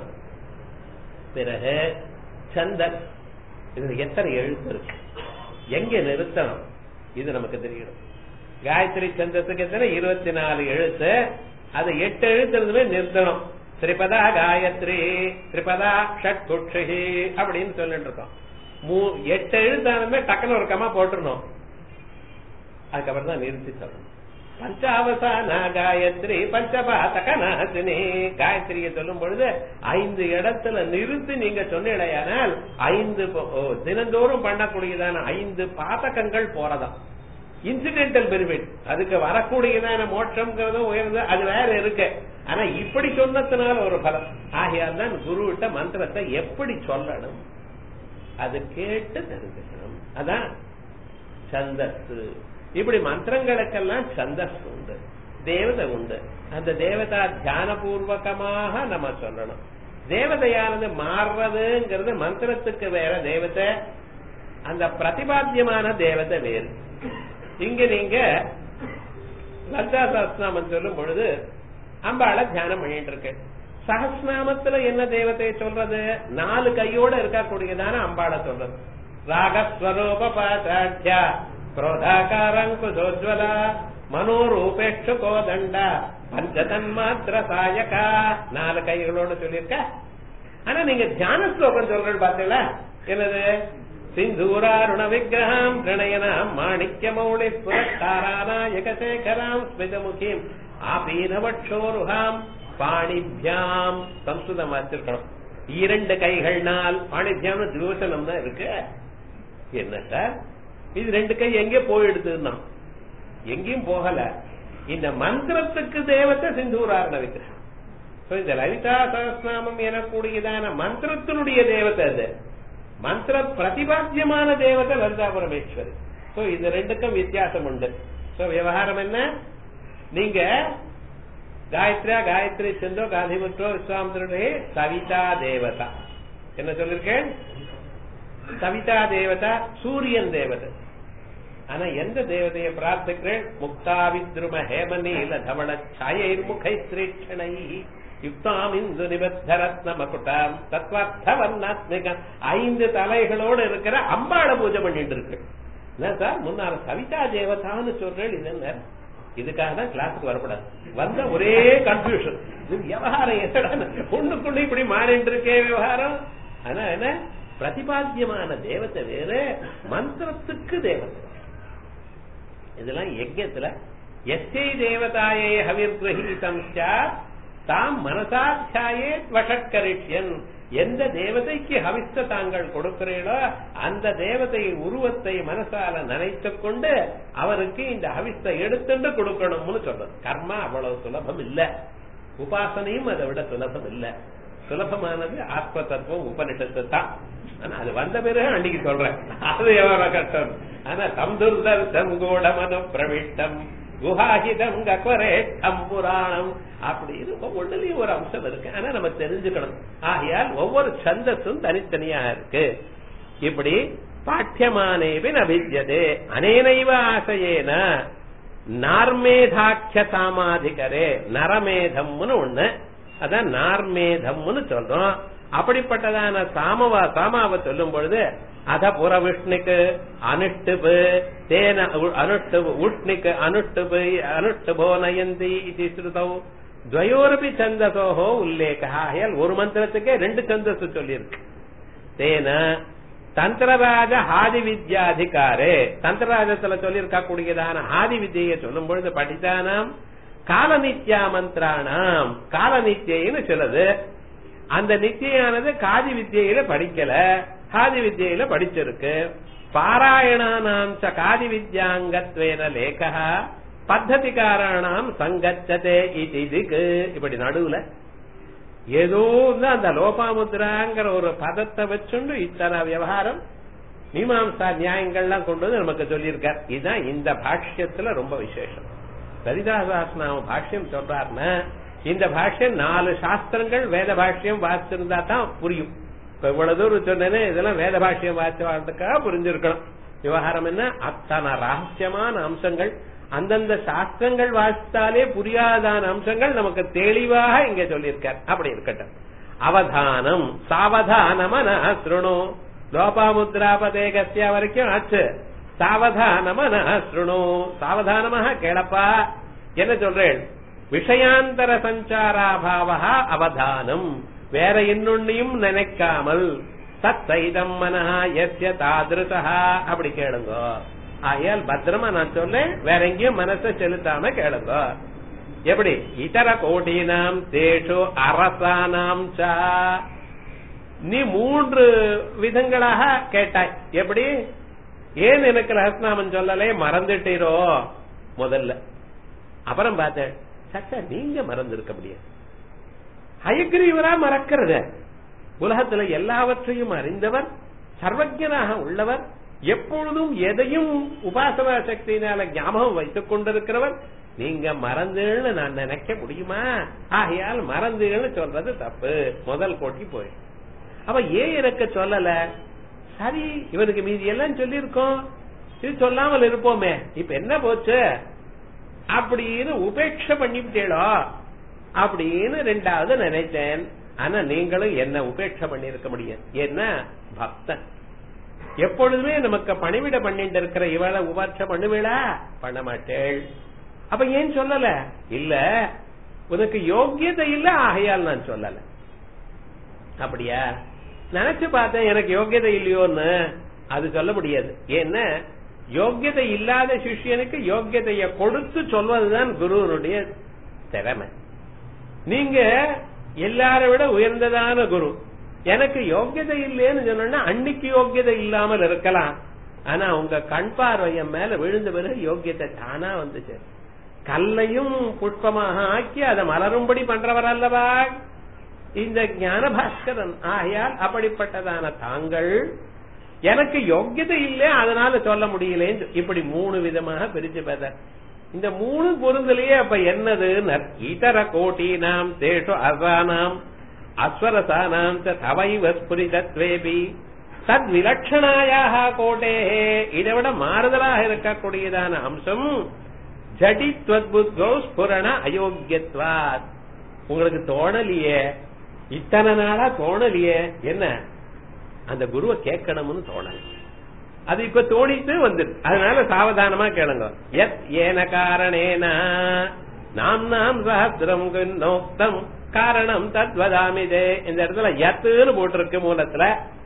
பிறகு சந்தன் இதுல எத்தனை எழுத்து இருக்கு எங்க நிறுத்தணும் இது நமக்கு தெரியணும் காயத்ரி சந்தத்துக்கு எத்தனை இருபத்தி நாலு எழுத்து அது எட்டு எழுத்து இருந்துமே நிறுத்தணும் திரிபதா காயத்ரி திரிபதா ஷட் குட்சி அப்படின்னு சொல்லிட்டு இருக்கோம் மூ எட்டு எழுத்தாலுமே டக்குன்னு ஒரு கமா போட்டுருணும் அதுக்கப்புறம் தான் நிறுத்தி சொல்லணும் பஞ்சாவசான காயத்ரி பஞ்சபாதக நாசினி காயத்ரியை சொல்லும் பொழுது ஐந்து இடத்துல நிறுத்தி நீங்க சொன்னீடையானால் ஐந்து தினந்தோறும் பண்ணக்கூடியதான ஐந்து பாதகங்கள் போறதாம் இன்சிடென்டல் பெனிஃபிட் அதுக்கு வரக்கூடியதான மோட்சம்ங்கிறதும் உயர்ந்து அது வேற இருக்கு ஆனா இப்படி சொன்னதுனால ஒரு பலம் ஆகையால் தான் குருவிட்ட மந்திரத்தை எப்படி சொல்லணும் அது கேட்டு தெரிஞ்சுக்கணும் அதான் சந்தஸ் இப்படி மந்திரங்களுக்கெல்லாம் சந்தஸ் உண்டு தேவதை உண்டு அந்த தேவதா தியானபூர்வகமாக நம்ம சொல்லணும் தேவதையானது மாறுறதுங்கிறது மந்திரத்துக்கு வேற தேவதை அந்த பிரதிபாத்தியமான தேவதை வேறு இங்க நீங்க லலிதா சஹஸ்நாமம் சொல்லும் பொழுது அம்பாளை தியானம் பண்ணிட்டு இருக்கு சஹஸ்நாமத்துல என்ன தேவதையை சொல்றது நாலு கையோட இருக்கக்கூடியதான அம்பாளை சொல்றது ராகஸ்வரூப பாச்சாட்யா குரோதாகாரங்குசோஜ்வலா மனோரூபேஷு கோதண்டா பஞ்சதன்மாத்திர சாயகா நாலு கைகளோட சொல்லியிருக்க ஆனா நீங்க தியான ஸ்லோகம் சொல்றது பாத்தீங்களா என்னது சிந்தூராருண விக்கிரகாம் பிரணயனாம் மாணிக்ய மௌளி புரஸ்காராநாயகசேகராம் ஸ்மிதமுகீம் ஆபீனவட்சோருகாம் பாணிபியாம் சம்ஸ்கிருதம் வச்சிருக்கணும் இரண்டு கைகள்னால் பாணிபியாம் திவோசனம் தான் இருக்கு என்ன சார் இது ரெண்டு கை எங்கே போயிடுதுன்னா எங்கேயும் போகல இந்த மந்திரத்துக்கு தேவத்தை சிந்தூராரண விக்கிரகம் இந்த லலிதா சகஸ்நாமம் எனக்கூடியதான மந்திரத்தினுடைய தேவத்தை அது மந்திர பிரதிபாத்தியமான தேவதை லலிதா பரமேஸ்வரி சோ இது ரெண்டுக்கும் வித்தியாசம் உண்டு சோ விவகாரம் என்ன நீங்க காயத்ரியா காயத்ரி செந்தோ காந்திபுற்றோ விஸ்வாமித்திரே சவிதா தேவதா என்ன சொல்லிருக்கேன் சவிதா தேவதா சூரியன் தேவதை ஆனா எந்த தேவதையை பிரார்த்திக்கிறேன் முக்தாவித்ரும ஹேமநீல தவள சாயைர் முகை ஸ்ரீட்சணை யுக்தாம் இந்து நிபத்த ரத்ன மகுட்டாம் தத்வார்த்த வர்ணாத்மிகம் ஐந்து தலைகளோடு இருக்கிற அம்பாள பூஜை பண்ணிட்டு இருக்கு என்ன சார் முன்னால சவிதா தேவதான்னு சொல்றேன் இது என்ன இதுக்காக தான் கிளாஸுக்கு வரக்கூடாது வந்த ஒரே கன்ஃபியூஷன் இது விவகாரம் என்னடா ஒண்ணுக்குள்ள இப்படி மாறிட்டு இருக்கே விவகாரம் ஆனா என்ன பிரதிபாத்தியமான தேவத்தை வேறு மந்திரத்துக்கு தேவத்தை இதெல்லாம் யஜ்யத்துல எஸ்ஐ தேவதாயே ஹவிர்கிரகீதம் தாம் மனசாத்தியாயே வஷட்கரிஷ்யன் எந்த தேவதைக்கு ஹவிஸ்த தாங்கள் கொடுக்கிறீர்களோ அந்த தேவதையின் உருவத்தை மனசால நினைத்துக் கொண்டு அவருக்கு இந்த ஹவிஸ்த எடுத்துட்டு கொடுக்கணும்னு சொல்றது கர்மா அவ்வளவு சுலபம் இல்ல உபாசனையும் அதை விட சுலபம் இல்ல சுலபமானது ஆத்ம தத்துவம் உபனிஷத்து தான் ஆனா அது வந்த பிறகு அன்னைக்கு சொல்றேன் அது எவ்வளவு கஷ்டம் ஆனா தம்துர்தர்சம் கூடமனு பிரவிஷ்டம் குஹாஹிதம் கக்வரேட்டம் புராணம் அப்படின்னு ஒவ்வொன்றுலயும் ஒரு அம்சம் இருக்கு ஆனா நம்ம தெரிஞ்சுக்கணும் ஆகையால் ஒவ்வொரு சந்தஸும் தனித்தனியா இருக்கு இப்படி பாட்டியமானேபின் அபிஜதே அனேனைவ ஆசையேன நார்மேதாக்கிய சாமாதிகரே நரமேதம்னு ஒண்ணு அதான் நார்மேதம்னு சொல்றோம் அப்படிப்பட்டதான சாமவா சாமாவை சொல்லும் பொழுது அத புற விஷ்ணுக்கு அனுஷ்டுபு தேன அனுஷ்டுபு உஷ்ணிக்கு அனுஷ்டுபு அனுஷ்டுபோ நயந்தி இது ஸ்ருதௌ துவயோரபி சந்தசோஹோ உல்லேகாயல் ஒரு மந்திரத்துக்கே ரெண்டு சந்தஸ் சொல்லியிருக்கு தேன தந்திரராஜ ஆதி வித்யாதிகாரே தந்திரராஜத்துல சொல்லியிருக்க கூடியதான ஆதி வித்தியை சொல்லும் பொழுது படித்தானாம் காலநித்யா மந்திரானாம் காலநித்தியன்னு சொல்லுது அந்த நித்தியானது காதி வித்தியில படிக்கல காதி வித்தியில படிச்சிருக்கு பாராயணானாம் ச காதி வித்யாங்கத்வேன லேகா பத்ததிகாராணாம் சங்கச்சதே இதுக்கு இப்படி நடுவுல ஏதோ அந்த லோபாமுத்ராங்கிற ஒரு பதத்தை வச்சுண்டு இத்தனை விவகாரம் மீமாம்சா நியாயங்கள்லாம் கொண்டு வந்து நமக்கு சொல்லியிருக்கார் இதுதான் இந்த பாஷ்யத்துல ரொம்ப விசேஷம் சரிதாசாசனாம பாஷ்யம் சொல்றாருன்னா இந்த பாஷ்யம் நாலு சாஸ்திரங்கள் வேத பாஷ்யம் வாசிச்சிருந்தா தான் புரியும் இப்ப இவ்வளவு தூரம் சொன்னேனே இதெல்லாம் வேத பாஷ்யம் வாசி வாழ்றதுக்காக புரிஞ்சிருக்கணும் விவகாரம் என்ன அத்தனை ரகசியமான அம்சங்கள் அந்தந்த சாஸ்திரங்கள் வாசித்தாலே புரியாதான அம்சங்கள் நமக்கு தெளிவாக இங்க சொல்லியிருக்கார் அப்படி இருக்கட்டும் அவதானம் சாவதானமன சுருணு லோபாமுத்ராபதேகஸ்ய வரைக்கும் ஆச்சு சாவதானமன சுருணு சாவதானமாக கேளப்பா என்ன சொல்றேன் விஷயாந்தர சஞ்சாராபாவா அவதானம் வேற இன்னொன்னையும் நினைக்காமல் சத்தைதம் மனஹா எஸ்ய தாதிருஷா அப்படி கேளுங்க ஆகையால் பத்திரமா நான் சொல்லேன் வேற எங்கேயும் மனசை செலுத்தாம கேளுங்க எப்படி இதர கோடினாம் தேஷு அரசானாம் சா நீ மூன்று விதங்களாக கேட்டாய் எப்படி ஏன் எனக்கு ரகஸ்நாமம் சொல்லலே மறந்துட்டீரோ முதல்ல அப்புறம் பார்த்தேன் சச்சா நீங்க மறந்திருக்க முடியாது ஹயக்ரீவரா மறக்கிறது உலகத்துல எல்லாவற்றையும் அறிந்தவர் சர்வஜனாக உள்ளவர் எப்பொழுதும் எதையும் உபாசனா சக்தியினால ஞாபகம் வைத்துக் கொண்டிருக்கிறவர் நீங்க மறந்துன்னு நான் நினைக்க முடியுமா ஆகையால் மறந்துன்னு சொல்றது தப்பு முதல் கோட்டி போய் அவ ஏன் எனக்கு சொல்லல சரி இவனுக்கு மீதி எல்லாம் சொல்லியிருக்கோம் இது சொல்லாமல் இருப்போமே இப்ப என்ன போச்சு அப்படின்னு உபேட்ச பண்ணிவிட்டேளோ அப்படின்னு ரெண்டாவது நினைச்சேன் ஆனா நீங்களும் என்ன உபேட்ச பண்ணிருக்க முடியாது என்ன பக்தன் எப்பொழுதுமே நமக்கு பணிவிட பண்ணிட்டு இருக்கிற இவளை உபேட்ச பண்ணுவீளா பண்ண மாட்டேள் அப்ப ஏன் சொல்லல இல்ல உனக்கு யோக்கியதை இல்ல ஆகையால் நான் சொல்லல அப்படியா நினைச்சு பார்த்தேன் எனக்கு யோக்கியதை இல்லையோன்னு அது சொல்ல முடியாது ஏன்னா யோக்கியதை இல்லாத சிஷ்யனுக்கு யோக்கியதைய கொடுத்து சொல்வதுதான் குருவனுடைய திறமை நீங்க எல்லாரை விட உயர்ந்ததான குரு எனக்கு யோக்கியதை இல்லைன்னு சொன்னா அன்னைக்கு யோக்கியதை இல்லாமல் இருக்கலாம் ஆனா உங்க கண் பார்வையம் மேல விழுந்த பிறகு யோக்கியத்தை தானா வந்துச்சு கல்லையும் புஷ்பமாக ஆக்கி அதை மலரும்படி பண்றவர் அல்லவா இந்த ஞான பாஸ்கரன் ஆகையால் அப்படிப்பட்டதான தாங்கள் எனக்கு யோக்கியதை இல்லை அதனால சொல்ல முடியலேன்னு இப்படி மூணு விதமாக பிரிச்சு பேச இந்த மூணு பொருந்தலையே அப்ப என்னது இதர கோட்டி நாம் தேஷு அசானாம் அஸ்வரசானாம் தவைவ ஸ்புரிதத்வேபி தத் விலட்சணாயாக கோட்டே இதை விட மாறுதலாக இருக்கக்கூடியதான அம்சம் ஜடித்வத்புத்கோ ஸ்புரண அயோக்கியத்வாத் உங்களுக்கு தோணலையே இத்தனை நாளா தோணலையே என்ன அந்த குருவை கேட்கணும்னு தோணல அது இப்ப தோணிட்டு வந்துரு அதனால சாவதானமா கேளுங்க எத் ஏன காரணேனா நாம் நாம் சஹசிரம் நோக்தம் காரணம் தத்வதாமிதே இந்த இடத்துல எத்துன்னு போட்டிருக்கு மூலத்துல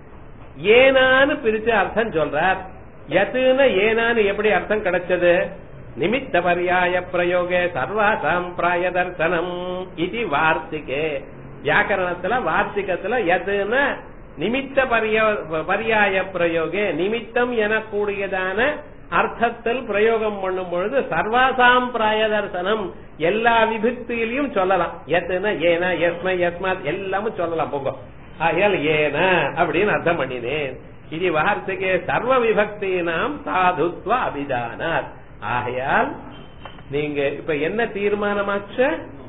ஏனான்னு பிரிச்சு அர்த்தம் சொல்றார் எத்துன்னு ஏனான்னு எப்படி அர்த்தம் கிடைச்சது நிமித்த பரியாய பிரயோகே சர்வாசாம் பிராய தர்சனம் இது வார்த்திகே வியாக்கரணத்துல வார்த்திகத்துல எதுன்னு நிமித்த பரியாய பிரயோகே நிமித்தம் எனக்கூடியதான அர்த்தத்தில் பிரயோகம் பண்ணும் பொழுது சர்வாசாம் பிராய தர்சனம் எல்லா விபக்தியிலையும் சொல்லலாம் எத்துனா ஏனா எஸ்மை எஸ்மாத் எல்லாமும் சொல்லலாம் போங்க ஆகையால் ஏன அப்படின்னு அர்த்தம் பண்ணினேன் இது வார்த்தைக்கே சர்வ விபக்தினாம் சாதுத்வ அபிதானார் ஆகையால் நீங்க இப்ப என்ன தீர்மானமாச்சு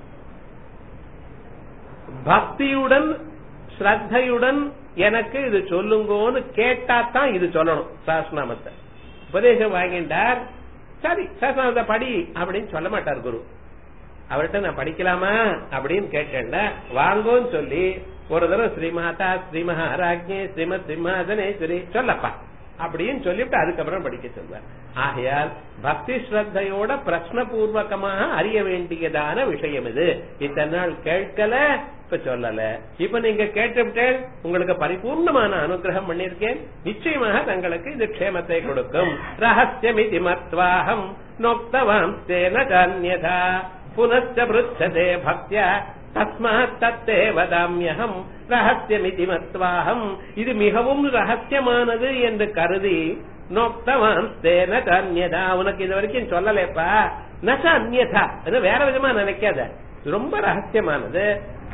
பக்தியுடன் ஸ்ரத்தையுடன் எனக்கு இது சொல்லுங்கன்னு கேட்டா தான் இது சொல்லணும் சாஸ்நாமத்தை உபதேசம் வாங்கிட்டார் சரி சாஸ்நாமத்தை படி அப்படின்னு சொல்ல மாட்டார் குரு அவர்கிட்ட நான் படிக்கலாமா அப்படின்னு கேட்டேன்ல வாங்கோன்னு சொல்லி ஒரு தடவை ஸ்ரீமாதா ஸ்ரீ மகாராஜ்ஞே ஸ்ரீமத் சிம்மாசனேஸ்வரி சொல்லப்பா அப்படின்னு சொல்லிவிட்டு அதுக்கப்புறம் படிக்க சொல்வார் ஆகையால் பக்தி ஸ்ரத்தையோட பிரश्ன பூர்வகமாக அறிய வேண்டியதான விஷயம் இது இத்தனை நாள் கேட்கல இப்ப சொல்லல இப்ப நீங்க கேட்டுவிட்டேன் உங்களுக்கு பரிபூர்ணமான அனுகிரகம் பண்ணிருக்கேன் நிச்சயமாக தங்களுக்கு இது க்ஷேமத்தை கொடுக்கும் ரகசியமிதி மத்வாகம் நோக்தவாம் தேன கன்யதா புனச்ச பிருச்சதே பக்தியா தஸ்மாத் தத்தே வதாமியகம் ரகசியமிதி மத்வாகம் இது மிகவும் ரகசியமானது என்று கருதி நோக்தவான் தேன கன்யதா உனக்கு இது வரைக்கும் சொல்லலேப்பா நச அந்யதா அது வேற விதமா நினைக்காத ரொம்ப ரகசியமானது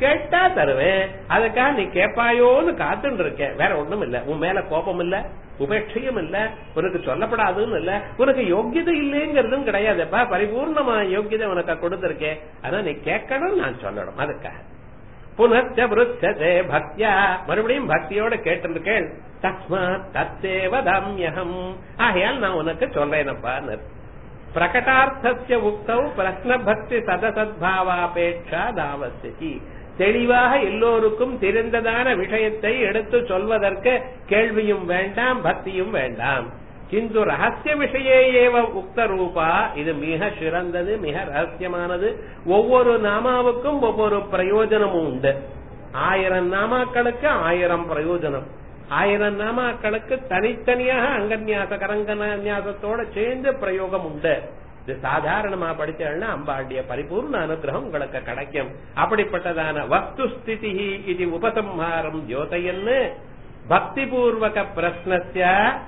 கேட்டா தருவேன் அதுக்காக நீ கேட்பாயோன்னு காத்துட்டு இருக்க வேற ஒண்ணும் இல்ல உன் மேல கோபம் இல்ல உபேட்சையும் இல்ல உனக்கு சொல்லப்படாதுன்னு இல்ல உனக்கு யோக்கியதை இல்லைங்கிறதும் கிடையாதுப்பா பரிபூர்ணமா யோக்கியதை உனக்கு கொடுத்திருக்கேன் ஆனா நீ கேட்கணும் நான் சொல்லணும் அதுக்காக புனச்ச விருச்சதே பக்தியா மறுபடியும் பக்தியோட கேட்டிருக்கேன் தஸ்மாத் தத்தேவ தாமியகம் ஆகையால் நான் உனக்கு சொல்றேனப்பா பிரகட்டார்த்தசிய உக்தவ் பிரஸ்ன பக்தி சதசத்பாவாபேட்சா தாவஸ்தி தெளிவாக எல்லோருக்கும் தெரிந்ததான விஷயத்தை எடுத்து சொல்வதற்கு கேள்வியும் வேண்டாம் பக்தியும் வேண்டாம் கிந்து ரகசிய விஷயே ஏவ உக்த ரூபா இது மிக சிறந்தது மிக ரகசியமானது ஒவ்வொரு நாமாவுக்கும் ஒவ்வொரு பிரயோஜனமும் உண்டு ஆயிரம் நாமாக்களுக்கு ஆயிரம் பிரயோஜனம் ஆயிரம் நாமாக்களுக்கு தனித்தனியாக அங்கன்யாச கரங்கன்யாசத்தோட சேர்ந்து பிரயோகம் உண்டு இது சாதாரணமா படிச்சா அம்பாண்டிய பரிபூர்ண அனுகிரகம் உங்களுக்கு கிடைக்கும் அப்படிப்பட்டதான வஸ்து ஸ்திதி இது உபசம்ஹாரம் ஜோதையன்னு பக்தி பூர்வக பிரஸ்னஸ்ய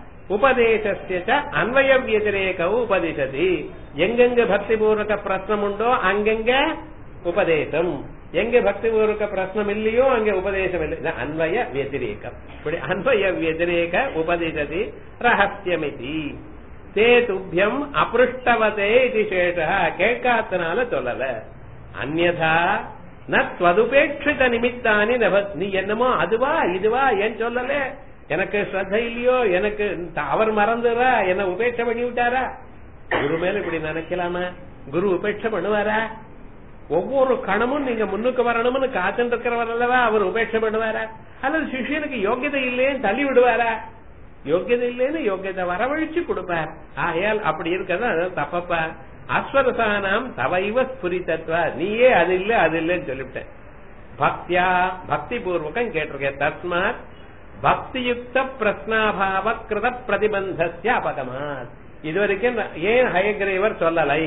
உபதேசஸ்ய அன்வய வியதிரேக உபதிசதி எங்கெங்க பக்தி பூர்வக பிரஸ்னம் உண்டோ அங்கெங்க உபதேசம் எங்க பக்தி பூர்வக பிரஸ்னம் இல்லையோ அங்க உபதேசம் இல்லை அன்வய வத்திரேகம் இப்படி அன்வய வத்திரேக உபதிசதி ரகசியமிதி தே துப்பியம் அபிருஷ்டவதே இது சேஷ கேட்காதனால சொல்லல அந்நதா நத்வதுபேட்சித நிமித்தானி நீ என்னமோ அதுவா இதுவா ஏன் சொல்லல எனக்கு ஸ்ரத்த இல்லையோ எனக்கு அவர் மறந்துறா என்ன உபேட்சை பண்ணி விட்டாரா குரு மேல இப்படி நினைக்கலாமா குரு உபேட்சை பண்ணுவாரா ஒவ்வொரு கணமும் நீங்க முன்னுக்கு வரணும்னு காத்துட்டு இருக்கிறவர் அல்லவா அவர் உபேட்சை பண்ணுவாரா அல்லது சிஷியனுக்கு யோகியதை இல்லையேன்னு தள்ளி விடுவாரா யோகியதை இல்லைன்னு யோகியதை வரவழிச்சு கொடுப்பார் ஆகையால் அப்படி இருக்கிறது தப்பப்பா அஸ்வரசானாம் தவைவ ஸ்புரித்தத்வா நீயே அது இல்ல அது இல்லன்னு சொல்லிவிட்டேன் பக்தியா பக்தி பூர்வகம் கேட்டிருக்கேன் தஸ்மாத் பக்தியுக்த பிரஸ்னாபாவ கிருத பிரதிபந்தஸ்ய அபகமாத் இதுவரைக்கும் ஏன் ஹயகிரேவர் சொல்லலை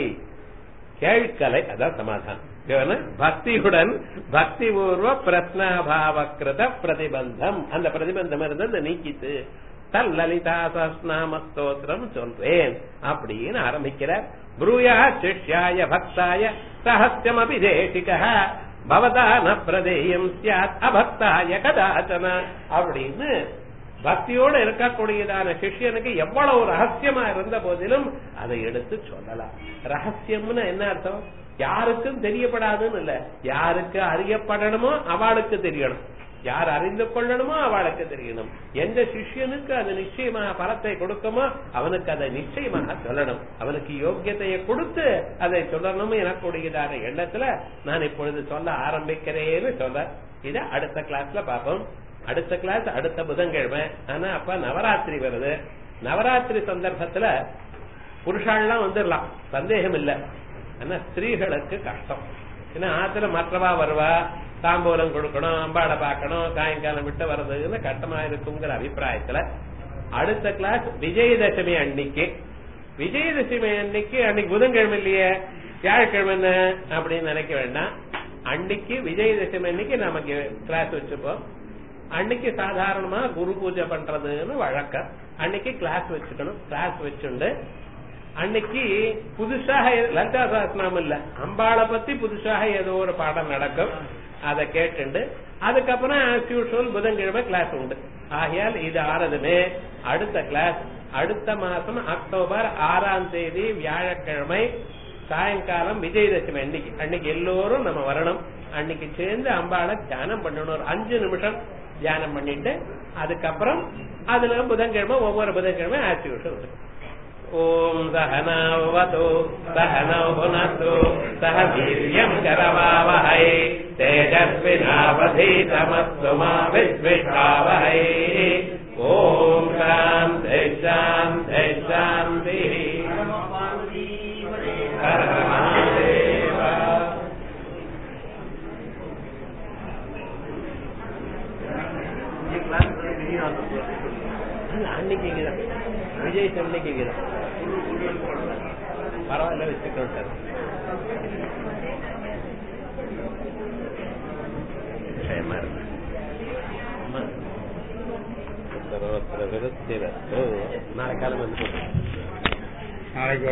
கேட்கலை அதான் சமாதானம் பக்தியுடன் பக்தி பூர்வ பிரஸ்னாபாவகிருத பிரதிபந்தம் அந்த பிரதிபந்தம் இருந்தது நீக்கித்து தல் லலிதா சஸ்நாம ஸ்தோத்திரம் சொல்றேன் அப்படின்னு ஆரம்பிக்கிறார் ப்ரூயா சிஷ்யாய பக்தாய சஹஸ்யம் அபிதேசிக பவதா ந பிரதேயம் சியாத் அபக்தாய கதாச்சன அப்படின்னு பக்தியோடு இருக்கக்கூடியதான சிஷ்யனுக்கு எவ்வளவு ரகசியமா இருந்த போதிலும் அதை எடுத்து சொல்லலாம் ரகசியம்னு என்ன அர்த்தம் யாருக்கும் தெரியப்படாதுன்னு இல்ல யாருக்கு அறியப்படணுமோ அவளுக்கு தெரியணும் யார் அறிந்து கொள்ளணுமோ அவளுக்கு தெரியணும் எந்த சிஷ்யனுக்கு அது நிச்சயமாக பலத்தை கொடுக்குமோ அவனுக்கு அதை நிச்சயமாக சொல்லணும் அவனுக்கு யோக்கியத்தையை கொடுத்து அதை சொல்லணும் எனக்கூடியதான எண்ணத்துல நான் இப்பொழுது சொல்ல ஆரம்பிக்கிறேன்னு சொல்ல இத அடுத்த கிளாஸ்ல பார்ப்போம் அடுத்த கிளாஸ் அடுத்த புதன்கிழமை ஆனா அப்ப நவராத்திரி வருது நவராத்திரி சந்தர்ப்பத்துல புருஷாள்லாம் வந்துடலாம் சந்தேகம் இல்ல ஆனா ஸ்திரீகளுக்கு கஷ்டம் ஏன்னா ஆத்துல மற்றவா வருவா தாம்பூலம் கொடுக்கணும் அம்பாடை பார்க்கணும் சாயங்காலம் விட்டு வர்றதுன்னு கஷ்டமா இருக்குங்கிற அபிப்பிராயத்துல அடுத்த கிளாஸ் விஜயதசமி அன்னைக்கு விஜயதசமி அன்னைக்கு அன்னைக்கு புதன்கிழமை இல்லையே வியாழக்கிழமை அப்படின்னு நினைக்க வேண்டாம் அன்னைக்கு விஜயதசமி அன்னைக்கு நமக்கு கிளாஸ் வச்சுப்போம் அன்னைக்கு சாதாரணமா குரு பூஜை பண்றதுன்னு வழக்கம் அன்னைக்கு கிளாஸ் வச்சுக்கணும் கிளாஸ் வச்சுண்டு அன்னைக்கு புதுசாக லலிதா சாஸ்திரம் இல்ல அம்பாளை பத்தி புதுசாக ஏதோ ஒரு பாடம் நடக்கும் அதை கேட்டுண்டு அதுக்கப்புறம் ஆஸ் யூஷுவல் புதன்கிழமை கிளாஸ் உண்டு ஆகையால் இது ஆறதுமே அடுத்த கிளாஸ் அடுத்த மாசம் அக்டோபர் ஆறாம் தேதி வியாழக்கிழமை சாயங்காலம் விஜயதசமி அன்னைக்கு அன்னைக்கு எல்லோரும் நம்ம வரணும் அன்னைக்கு சேர்ந்து அம்பாளை தியானம் பண்ணணும் ஒரு அஞ்சு நிமிஷம் தியானம் பண்ணிட்டு அதுக்கப்புறம் அதுல புதன்கிழமை ஒவ்வொரு புதன்கிழமை ஆட்சி விட்டு ஓம் சகனவது சகனௌ புனத்து சக வீரியம் கரவாவஹை தேஜஸ்வினாவதீதமஸ்து மா வித்விஷாவஹை ஓம் சாந்தி சாந்தி சாந்தி ஹர மகாதேவா அன்னைக்கு விஜய் சென்னைக்கு பரவாயில்ல வச்சுக்கணும் சார் விஷயமா இருக்கு நாளைக்கு காலம் வந்து நாளைக்கு